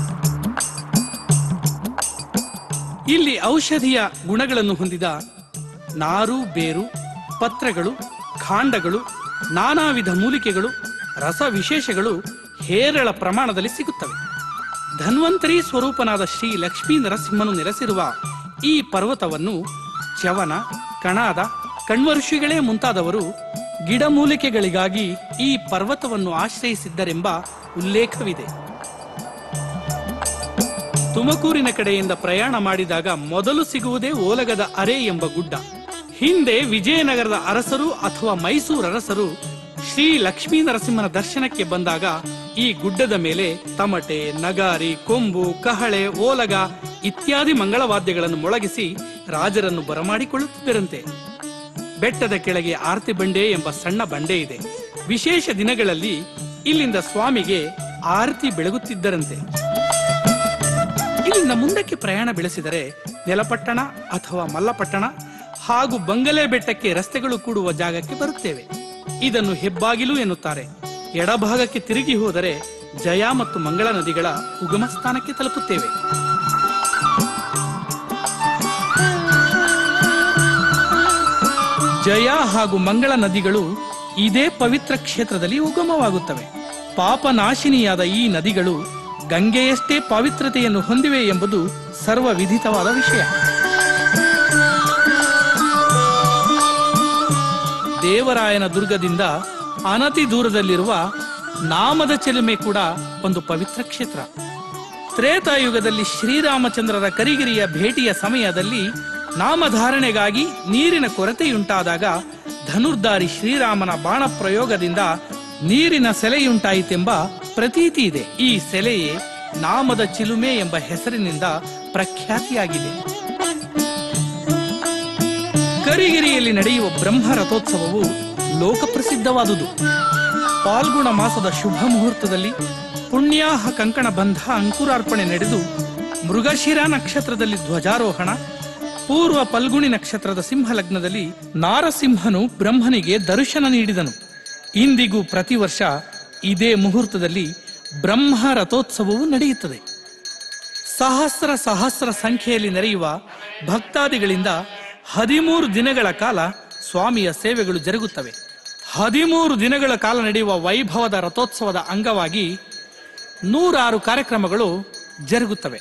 ಇಲ್ಲಿ ಔಷಧಿಯ ಗುಣಗಳನ್ನು ಹೊಂದಿದ ನಾರು ಬೇರು ಪತ್ರಗಳು ಖಾಂಡಗಳು ನಾನಾ ವಿಧ ಮೂಲಿಕೆಗಳು ರಸ ವಿಶೇಷಗಳು ಹೇರಳ ಪ್ರಮಾಣದಲ್ಲಿ ಸಿಗುತ್ತವೆ ಧನ್ವಂತರಿ ಸ್ವರೂಪನಾದ ಶ್ರೀ ಲಕ್ಷ್ಮೀ ನರಸಿಂಹನು ನೆಲೆಸಿರುವ ಈ ಪರ್ವತವನ್ನು ಚವನ ಕಣಾದ ಕಣ್ವಋಷಿಗಳೇ ಮುಂತಾದವರು ಗಿಡಮೂಲಿಕೆಗಳಿಗಾಗಿ ಈ ಪರ್ವತವನ್ನು ಆಶ್ರಯಿಸಿದ್ದರೆಂಬ ಉಲ್ಲೇಖವಿದೆ ತುಮಕೂರಿನ ಕಡೆಯಿಂದ ಪ್ರಯಾಣ ಮಾಡಿದಾಗ ಮೊದಲು ಸಿಗುವುದೇ ಓಲಗದ ಅರೆ ಎಂಬ ಗುಡ್ಡ ಹಿಂದೆ ವಿಜಯನಗರದ ಅರಸರು ಅಥವಾ ಮೈಸೂರು ಅರಸರು ಶ್ರೀ ಲಕ್ಷ್ಮೀ ನರಸಿಂಹನ ದರ್ಶನಕ್ಕೆ ಬಂದಾಗ ಈ ಗುಡ್ಡದ ಮೇಲೆ ತಮಟೆ ನಗಾರಿ ಕೊಂಬು ಕಹಳೆ ಓಲಗ ಇತ್ಯಾದಿ ಮಂಗಳವಾದ್ಯಗಳನ್ನು ಮೊಳಗಿಸಿ ರಾಜರನ್ನು ಬರಮಾಡಿಕೊಳ್ಳುತ್ತಿದ್ದರಂತೆ ಬೆಟ್ಟದ ಕೆಳಗೆ ಆರತಿ ಬಂಡೆ ಎಂಬ ಸಣ್ಣ ಬಂಡೆ ಇದೆ ವಿಶೇಷ ದಿನಗಳಲ್ಲಿ ಇಲ್ಲಿಂದ ಸ್ವಾಮಿಗೆ ಆರತಿ ಬೆಳಗುತ್ತಿದ್ದರಂತೆ ಇಲ್ಲಿಂದ ಮುಂದಕ್ಕೆ ಪ್ರಯಾಣ ಬೆಳೆಸಿದರೆ ನೆಲಪಟ್ಟಣ ಅಥವಾ ಮಲ್ಲಪಟ್ಟಣ ಹಾಗೂ ಬಂಗಲೆ ಬೆಟ್ಟಕ್ಕೆ ರಸ್ತೆಗಳು ಕೂಡುವ ಜಾಗಕ್ಕೆ ಬರುತ್ತೇವೆ ಇದನ್ನು ಹೆಬ್ಬಾಗಿಲು ಎನ್ನುತ್ತಾರೆ ಎಡಭಾಗಕ್ಕೆ ತಿರುಗಿ ಹೋದರೆ ಜಯ ಮತ್ತು ಮಂಗಳ ನದಿಗಳ ಉಗಮ ಸ್ಥಾನಕ್ಕೆ ತಲುಪುತ್ತೇವೆ ಜಯ ಹಾಗೂ ಮಂಗಳ ನದಿಗಳು ಇದೇ ಪವಿತ್ರ ಕ್ಷೇತ್ರದಲ್ಲಿ ಉಗಮವಾಗುತ್ತವೆ ಪಾಪನಾಶಿನಿಯಾದ ಈ ನದಿಗಳು ಗಂಗೆಯಷ್ಟೇ ಪವಿತ್ರತೆಯನ್ನು ಹೊಂದಿವೆ ಎಂಬುದು ಸರ್ವ ವಿಧಿತವಾದ ವಿಷಯ ದೇವರಾಯನ ದುರ್ಗದಿಂದ ಅನತಿ ದೂರದಲ್ಲಿರುವ ನಾಮದ ಚೆಲುಮೆ ಕೂಡ ಒಂದು ಪವಿತ್ರ ಕ್ಷೇತ್ರ ತ್ರೇತಾಯುಗದಲ್ಲಿ ಶ್ರೀರಾಮಚಂದ್ರರ ಕರಿಗಿರಿಯ ಭೇಟಿಯ ಸಮಯದಲ್ಲಿ ನಾಮಧಾರಣೆಗಾಗಿ ನೀರಿನ ಕೊರತೆಯುಂಟಾದಾಗ ಧನುರ್ಧಾರಿ ಶ್ರೀರಾಮನ ಬಾಣ ಪ್ರಯೋಗದಿಂದ ನೀರಿನ ಸೆಲೆಯುಂಟಾಯಿತೆಂಬ ಪ್ರತೀತಿ ಇದೆ ಈ ಸೆಲೆಯೇ ನಾಮದ ಚಿಲುಮೆ ಎಂಬ ಹೆಸರಿನಿಂದ ಪ್ರಖ್ಯಾತಿಯಾಗಿದೆ ಕರಿಗಿರಿಯಲ್ಲಿ ನಡೆಯುವ ಬ್ರಹ್ಮ ರಥೋತ್ಸವವು ಲೋಕಪ್ರಸಿದ್ಧವಾದುದು ಪಾಲ್ಗುಣ ಮಾಸದ ಶುಭ ಮುಹೂರ್ತದಲ್ಲಿ ಪುಣ್ಯಾಹ ಕಂಕಣ ಬಂಧ ಅಂಕುರಾರ್ಪಣೆ ನಡೆದು ಮೃಗಶಿರ ನಕ್ಷತ್ರದಲ್ಲಿ ಧ್ವಜಾರೋಹಣ ಪೂರ್ವ ಪಲ್ಗುಣಿ ನಕ್ಷತ್ರದ ಸಿಂಹಲಗ್ನದಲ್ಲಿ ನಾರಸಿಂಹನು ಬ್ರಹ್ಮನಿಗೆ ದರ್ಶನ ನೀಡಿದನು ಇಂದಿಗೂ ಪ್ರತಿ ವರ್ಷ ಇದೇ ಮುಹೂರ್ತದಲ್ಲಿ ಬ್ರಹ್ಮ ರಥೋತ್ಸವವು ನಡೆಯುತ್ತದೆ ಸಹಸ್ರ ಸಹಸ್ರ ಸಂಖ್ಯೆಯಲ್ಲಿ ನಡೆಯುವ ಭಕ್ತಾದಿಗಳಿಂದ ಹದಿಮೂರು ದಿನಗಳ ಕಾಲ ಸ್ವಾಮಿಯ ಸೇವೆಗಳು ಜರುಗುತ್ತವೆ ಹದಿಮೂರು ದಿನಗಳ ಕಾಲ ನಡೆಯುವ ವೈಭವದ ರಥೋತ್ಸವದ ಅಂಗವಾಗಿ ನೂರಾರು ಕಾರ್ಯಕ್ರಮಗಳು ಜರುಗುತ್ತವೆ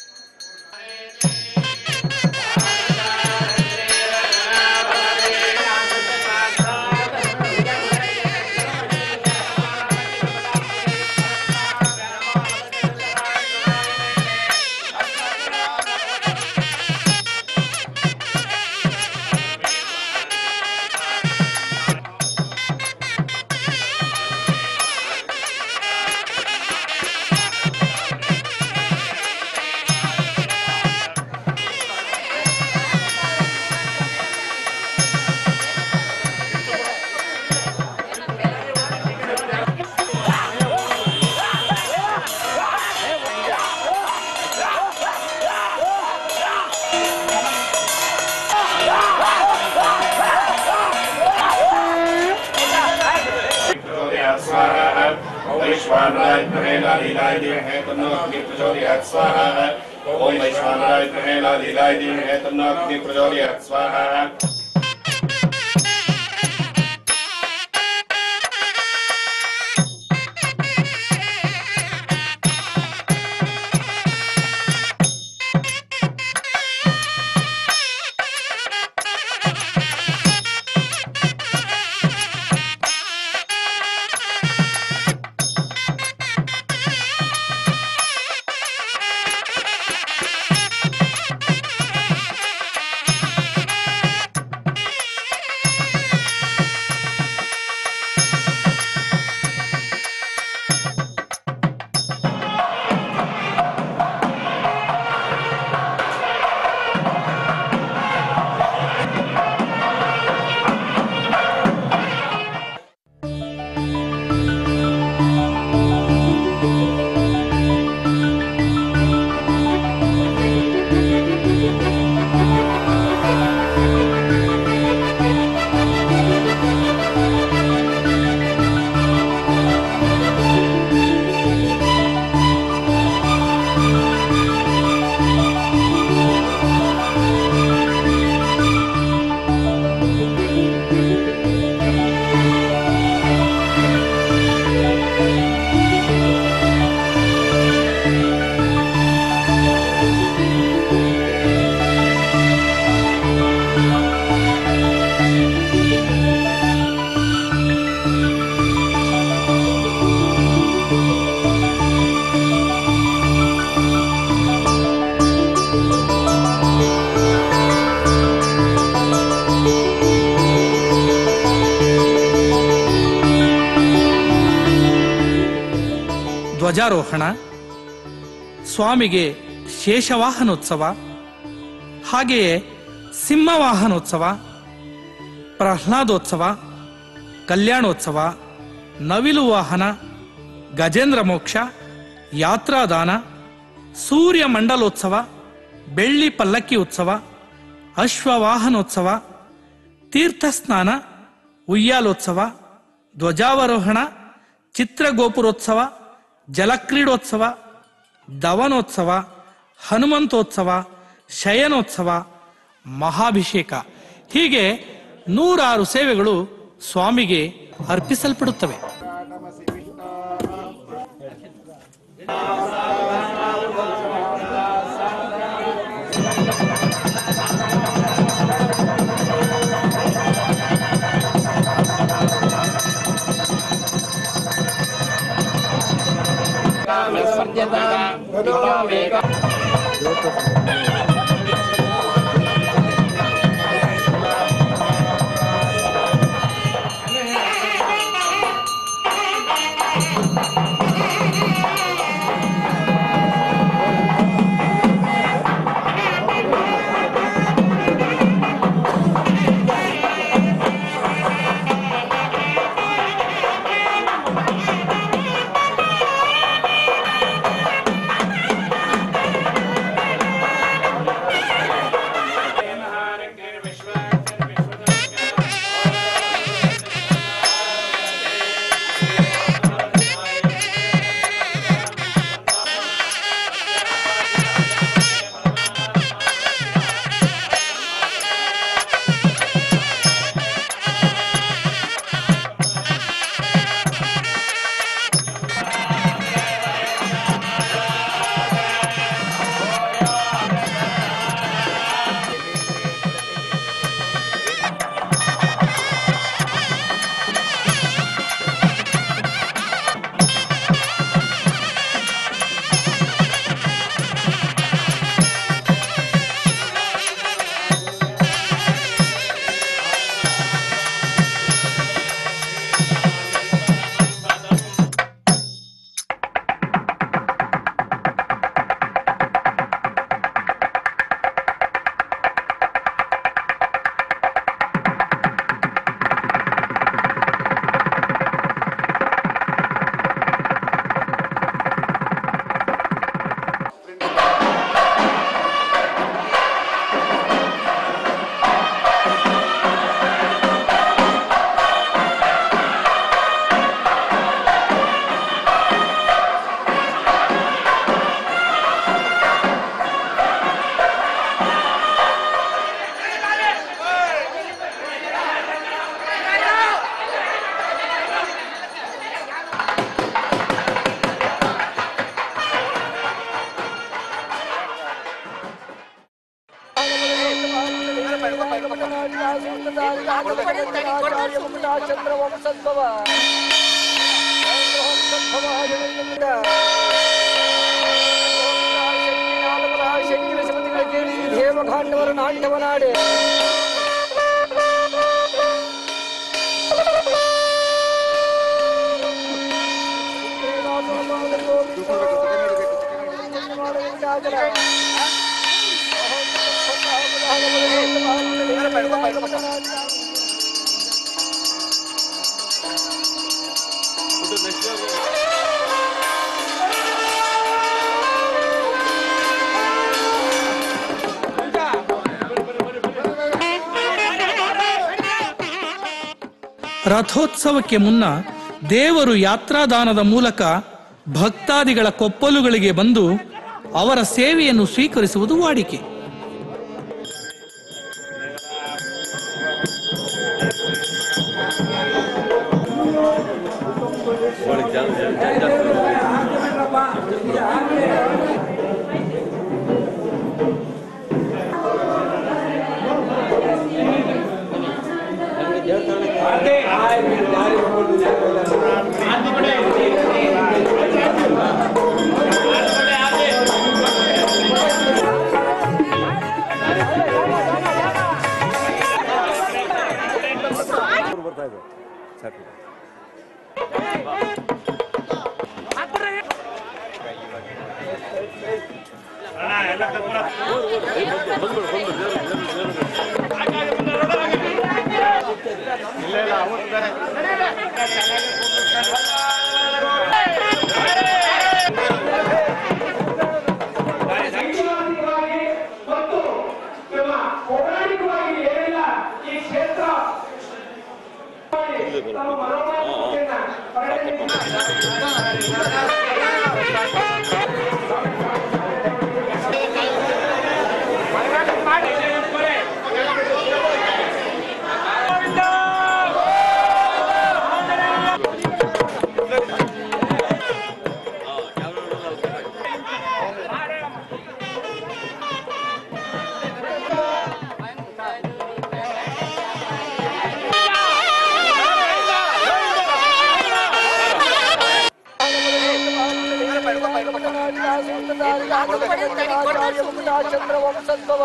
वैश्वानराय ग्रहेला लीलाय धीमहि तन्नो अग्नि प्रचोदयात् स्वाहा ॐ वैश्वानराय ग्रहेला लीलाय धीमहि तन्नो अग्नि प्रचोदयात् स्वाहा ಧ್ವಜಾರೋಹಣ ಸ್ವಾಮಿಗೆ ಶೇಷವಾಹನೋತ್ಸವ ಹಾಗೆಯೇ ಸಿಂಹವಾಹನೋತ್ಸವ ಪ್ರಹ್ಲಾದೋತ್ಸವ ಕಲ್ಯಾಣೋತ್ಸವ ನವಿಲು ವಾಹನ ಗಜೇಂದ್ರ ಮೋಕ್ಷ ಯಾತ್ರಾದಾನ ಸೂರ್ಯ ಮಂಡಲೋತ್ಸವ ಬೆಳ್ಳಿ ಪಲ್ಲಕ್ಕಿ ಉತ್ಸವ ಅಶ್ವವಾಹನೋತ್ಸವ ತೀರ್ಥಸ್ನಾನ ಉಯ್ಯಾಲೋತ್ಸವ ಧ್ವಜಾವರೋಹಣ ಚಿತ್ರಗೋಪುರೋತ್ಸವ ಜಲಕ್ರೀಡೋತ್ಸವ ದವನೋತ್ಸವ ಹನುಮಂತೋತ್ಸವ ಶಯನೋತ್ಸವ ಮಹಾಭಿಷೇಕ ಹೀಗೆ ನೂರಾರು ಸೇವೆಗಳು ಸ್ವಾಮಿಗೆ ಅರ್ಪಿಸಲ್ಪಡುತ್ತವೆ ಚಂದ್ರ ವಂಶೋದ್ಭವ ಶಂಕಿನ ಶಬ್ದಗಳ ಕೇಳಿ ದೇವಕಾಂಡವರ ನಾಟ್ಯವನಾಡೆ ರಥೋತ್ಸವಕ್ಕೆ ಮುನ್ನ ದೇವರು ಯಾತ್ರಾದಾನದ ಮೂಲಕ ಭಕ್ತಾದಿಗಳ ಕೊಪ್ಪಲುಗಳಿಗೆ ಬಂದು ಅವರ ಸೇವೆಯನ್ನು ಸ್ವೀಕರಿಸುವುದು ವಾಡಿಕೆ ಚಂದ್ರ ವಂಶೋದ್ಭವ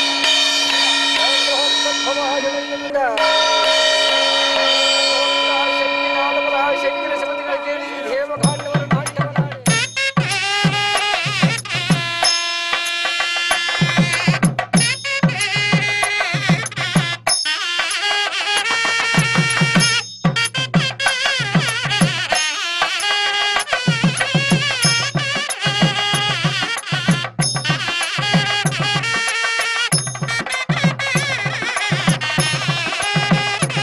ಶಂಕಿನ ಶಬ್ದಗಳ ಕೇಳಿ ದೇವಕಾಂಡವರ ನಾಟ್ಯವನಾಡೆ ಿ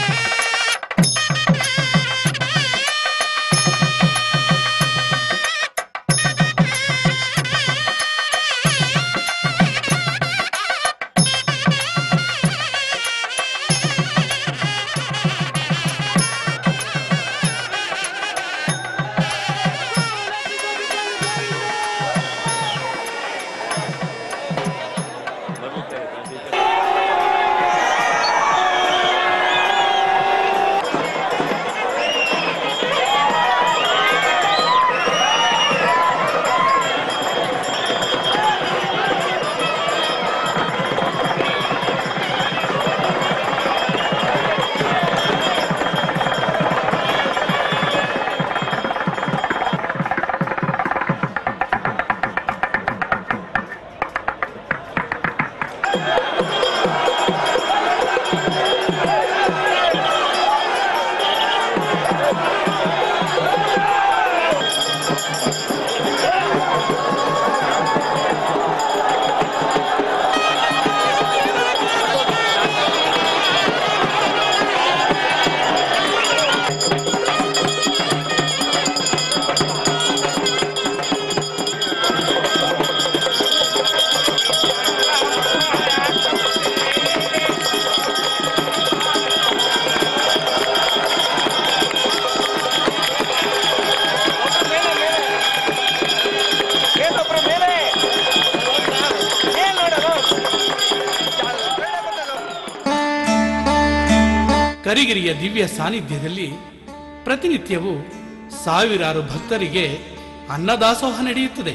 ಕರಿಗಿರಿಯ ದಿವ್ಯ ಸಾನ್ನಿಧ್ಯದಲ್ಲಿ ಪ್ರತಿನಿತ್ಯವೂ ಸಾವಿರಾರು ಭಕ್ತರಿಗೆ ಅನ್ನದಾಸೋಹ ನಡೆಯುತ್ತದೆ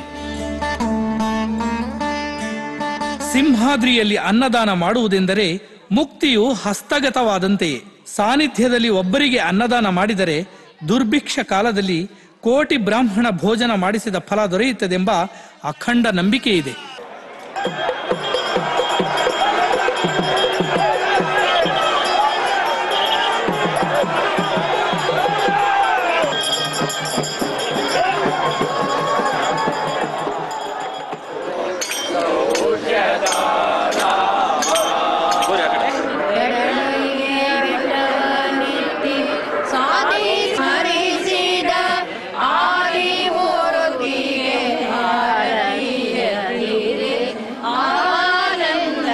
ಸಿಂಹಾದ್ರಿಯಲ್ಲಿ ಅನ್ನದಾನ ಮಾಡುವುದೆಂದರೆ ಮುಕ್ತಿಯು ಹಸ್ತಗತವಾದಂತೆಯೇ ಸಾನ್ನಿಧ್ಯದಲ್ಲಿ ಒಬ್ಬರಿಗೆ ಅನ್ನದಾನ ಮಾಡಿದರೆ ದುರ್ಭಿಕ್ಷ ಕಾಲದಲ್ಲಿ ಕೋಟಿ ಬ್ರಾಹ್ಮಣ ಭೋಜನ ಮಾಡಿಸಿದ ಫಲ ದೊರೆಯುತ್ತದೆಂಬ ಅಖಂಡ ನಂಬಿಕೆ ಇದೆ ಸಾಧಿ ಸ್ಮರಿಸಿದ ಆರಿವೋರೊತ್ತಿಗೆ ಹಾರೈಯದಿರೆ ಆನಂದ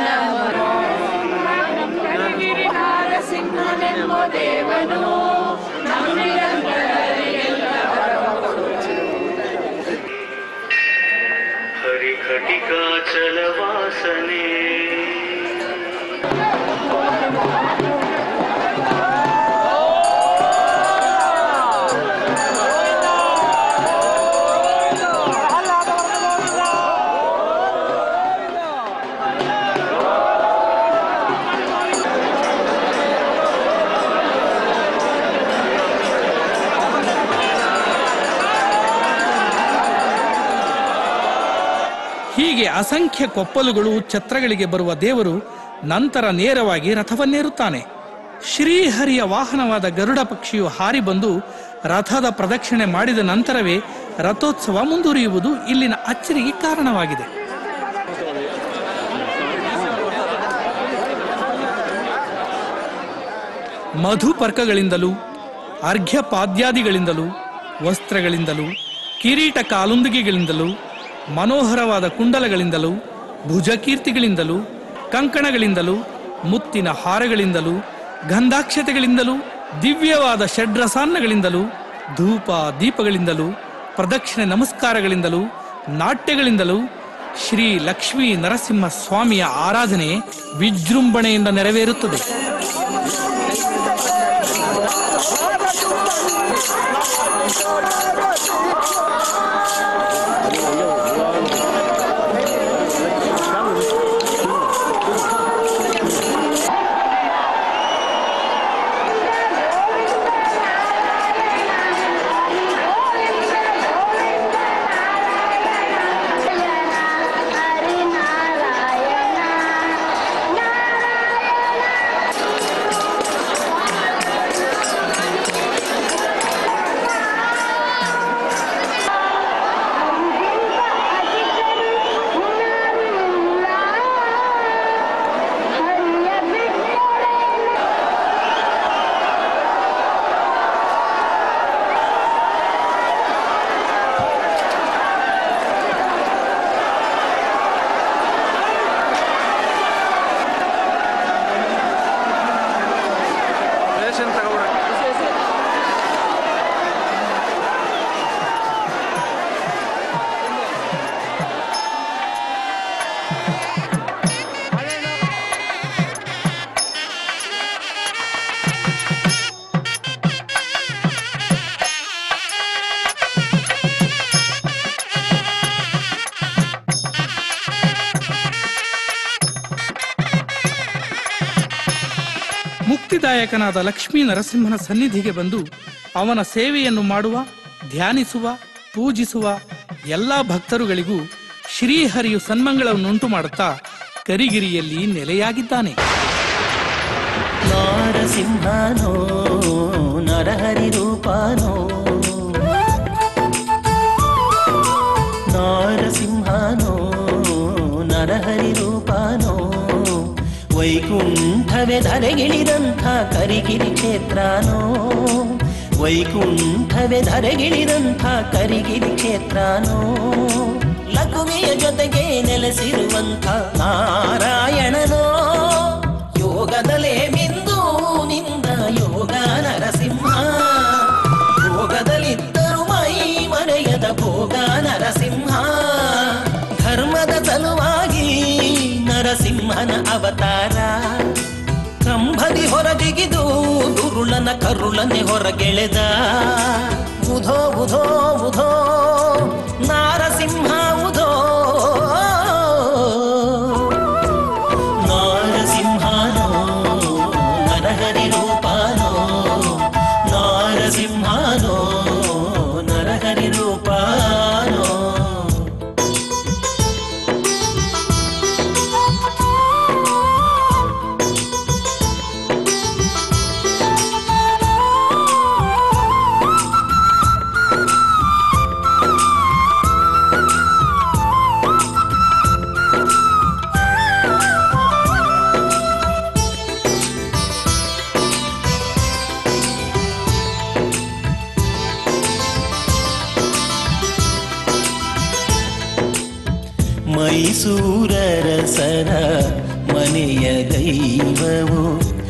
ನರಸಿಂಹನೆಂಬ ದೇವನು ಹರಿಘಟಿಕಾಚಲ ವಾಸನೆ ಹೀಗೆ ಅಸಂಖ್ಯ ಕೊಪ್ಪಲುಗಳು ಛತ್ರಗಳಿಗೆ ಬರುವ ದೇವರು ನಂತರ ನೇರವಾಗಿ ರಥವನ್ನೇರುತ್ತಾನೆ ಶ್ರೀಹರಿಯ ವಾಹನವಾದ ಗರುಡ ಪಕ್ಷಿಯು ಹಾರಿ ಬಂದು ರಥದ ಪ್ರದಕ್ಷಿಣೆ ಮಾಡಿದ ನಂತರವೇ ರಥೋತ್ಸವ ಮುಂದುವರಿಯುವುದು ಇಲ್ಲಿನ ಅಚ್ಚರಿಗೆ ಕಾರಣವಾಗಿದೆ ಮಧುಪರ್ಕಗಳಿಂದಲೂ ಅರ್ಘ್ಯಪಾದ್ಯಾದಿಗಳಿಂದಲೂ ವಸ್ತ್ರಗಳಿಂದಲೂ ಕಿರೀಟ ಕಾಲುಂದಿಗೆಗಳಿಂದಲೂ ಮನೋಹರವಾದ ಕುಂಡಲಗಳಿಂದಲೂ ಭುಜಕೀರ್ತಿಗಳಿಂದಲೂ ಕಂಕಣಗಳಿಂದಲೂ ಮುತ್ತಿನ ಹಾರಗಳಿಂದಲೂ ಗಂಧಾಕ್ಷತೆಗಳಿಂದಲೂ ದಿವ್ಯವಾದ ಷಡ್ರಸಾನ್ನಗಳಿಂದಲೂ ಧೂಪ ದೀಪಗಳಿಂದಲೂ ಪ್ರದಕ್ಷಿಣೆ ನಮಸ್ಕಾರಗಳಿಂದಲೂ ನಾಟ್ಯಗಳಿಂದಲೂ ಶ್ರೀ ಲಕ್ಷ್ಮೀ ನರಸಿಂಹ ಸ್ವಾಮಿಯ ಆರಾಧನೆ ವಿಜೃಂಭಣೆಯಿಂದ ನೆರವೇರುತ್ತದೆ ಮುಕ್ತಿದಾಯಕನಾದ ಲಕ್ಷ್ಮೀ ನರಸಿಂಹನ ಸನ್ನಿಧಿಗೆ ಬಂದು ಅವನ ಸೇವೆಯನ್ನು ಮಾಡುವ ಧ್ಯಾನಿಸುವ ಪೂಜಿಸುವ ಎಲ್ಲ ಭಕ್ತರುಗಳಿಗೂ ಶ್ರೀಹರಿಯು ಸನ್ಮಂಗಳವನ್ನುಂಟು ಮಾಡುತ್ತಾ ಕರಿಗಿರಿಯಲ್ಲಿ ನೆಲೆಯಾಗಿದ್ದಾನೆ ನಾರಸಿಂಹನೋ ನರಹರಿ ರೂಪನೋ ನಾರಸಿಂಹನೋ ನರಹರಿ ರೂಪನೋ ವೈಕುಂಠವೇ ಧರೆಗಿಳಿದಂಥ ಕರಿಗಿರಿ ಕ್ಷೇತ್ರನೋ ವೈಕುಂಠವೇ ಧರೆಗಿಳಿದಂಥ ಕರಿಗಿರಿ ಕ್ಷೇತ್ರನೋ ಲಘುವಿಯ ಜೊತೆಗೆ ನೆಲೆಸಿರುವಂಥ ನಾರಾಯಣನೋ ಯೋಗದಲೇ ಬಿಂದು ನಿಂದ ಯೋಗ ನರಸಿಂಹ ಭೋಗದಲ್ಲಿದ್ದರು ಮೈ ಮರೆಯದ ಭೋಗ ನರಸಿಂಹ ಧರ್ಮದ ಸಲುವಾಗಿ ನರಸಿಂಹನ ಅವತಾರ ಕಂಬದಿ ಹೊರಜಿಗಿದು ಕರುಳನೆ ಹೊರಗೆಳೆದ ಉಧೋ ಉಧೋ ಉಧೋ ನಾರಸಿಂಹ ಉಧೋ ನಾರಸಿಂಹನೋ ನರಹರಿ ರೂಪಾನೋ ನಾರಸಿಂಹನೋ ನರಹರಿ ರೂಪಾನೋ ಮೈಸೂರರಸರ ಮನೆಯ ದೈವವು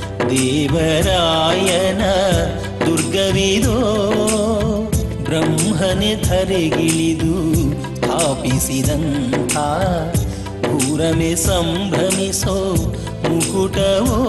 ದೇವರಾಯನ ದುರ್ಗವಿದೋ ಬ್ರಹ್ಮನೆ ಧರೆಗಿಳಿದು ಸ್ಥಾಪಿಸಿದಂಥ ಪೂರಮೆ ಸಂಭ್ರಮಿಸೋ ಮುಕುಟವೋ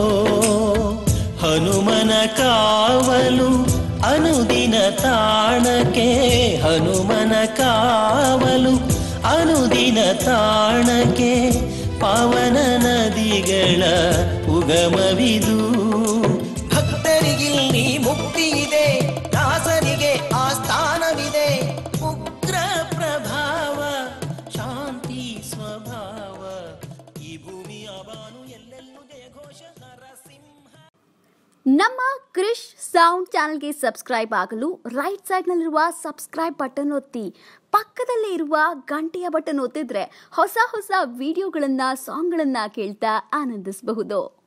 ಹನುಮನ ಕಾವಲು ಅನುದಿನ ತಾಣಕ್ಕೆ ಹನುಮನ ಕಾವಲು ಅನುದಿನ ತಾಣಕ್ಕೆ ಪಾವನ ನದಿಗಳ ಉಗಮವಿದು ಭಕ್ತರಿಗಿಲ್ಲಿ ಮುಕ್ತಿ ಇದೆ ದಾಸರಿಗೆ ಆಸ್ಥಾನವಿದೆ ಉಗ್ರ ಪ್ರಭಾವ ಶಾಂತಿ ಸ್ವಭಾವ ಈ ಭೂಮಿಯ ಬಾನು ಎಲ್ಲೆಲ್ಲೂ ಘೋಷ ನರಸಿಂಹ ನಮ್ಮ ಕ್ರಿಶ್ ಸೌಂಡ್ ಚಾನಲ್ಗೆ ಸಬ್ಸ್ಕ್ರೈಬ್ ಆಗಲು ರೈಟ್ ಸೈಡ್ನಲ್ಲಿರುವ ಸಬ್ಸ್ಕ್ರೈಬ್ ಬಟನ್ ಒತ್ತಿ ಪಕ್ಕದಲ್ಲೇ ಇರುವ ಗಂಟೆಯ ಬಟನ್ ಒತ್ತಿದ್ರೆ ಹೊಸ ಹೊಸ ವಿಡಿಯೋಗಳನ್ನ ಸಾಂಗ್ಗಳನ್ನ ಕೇಳ್ತಾ ಆನಂದಿಸಬಹುದು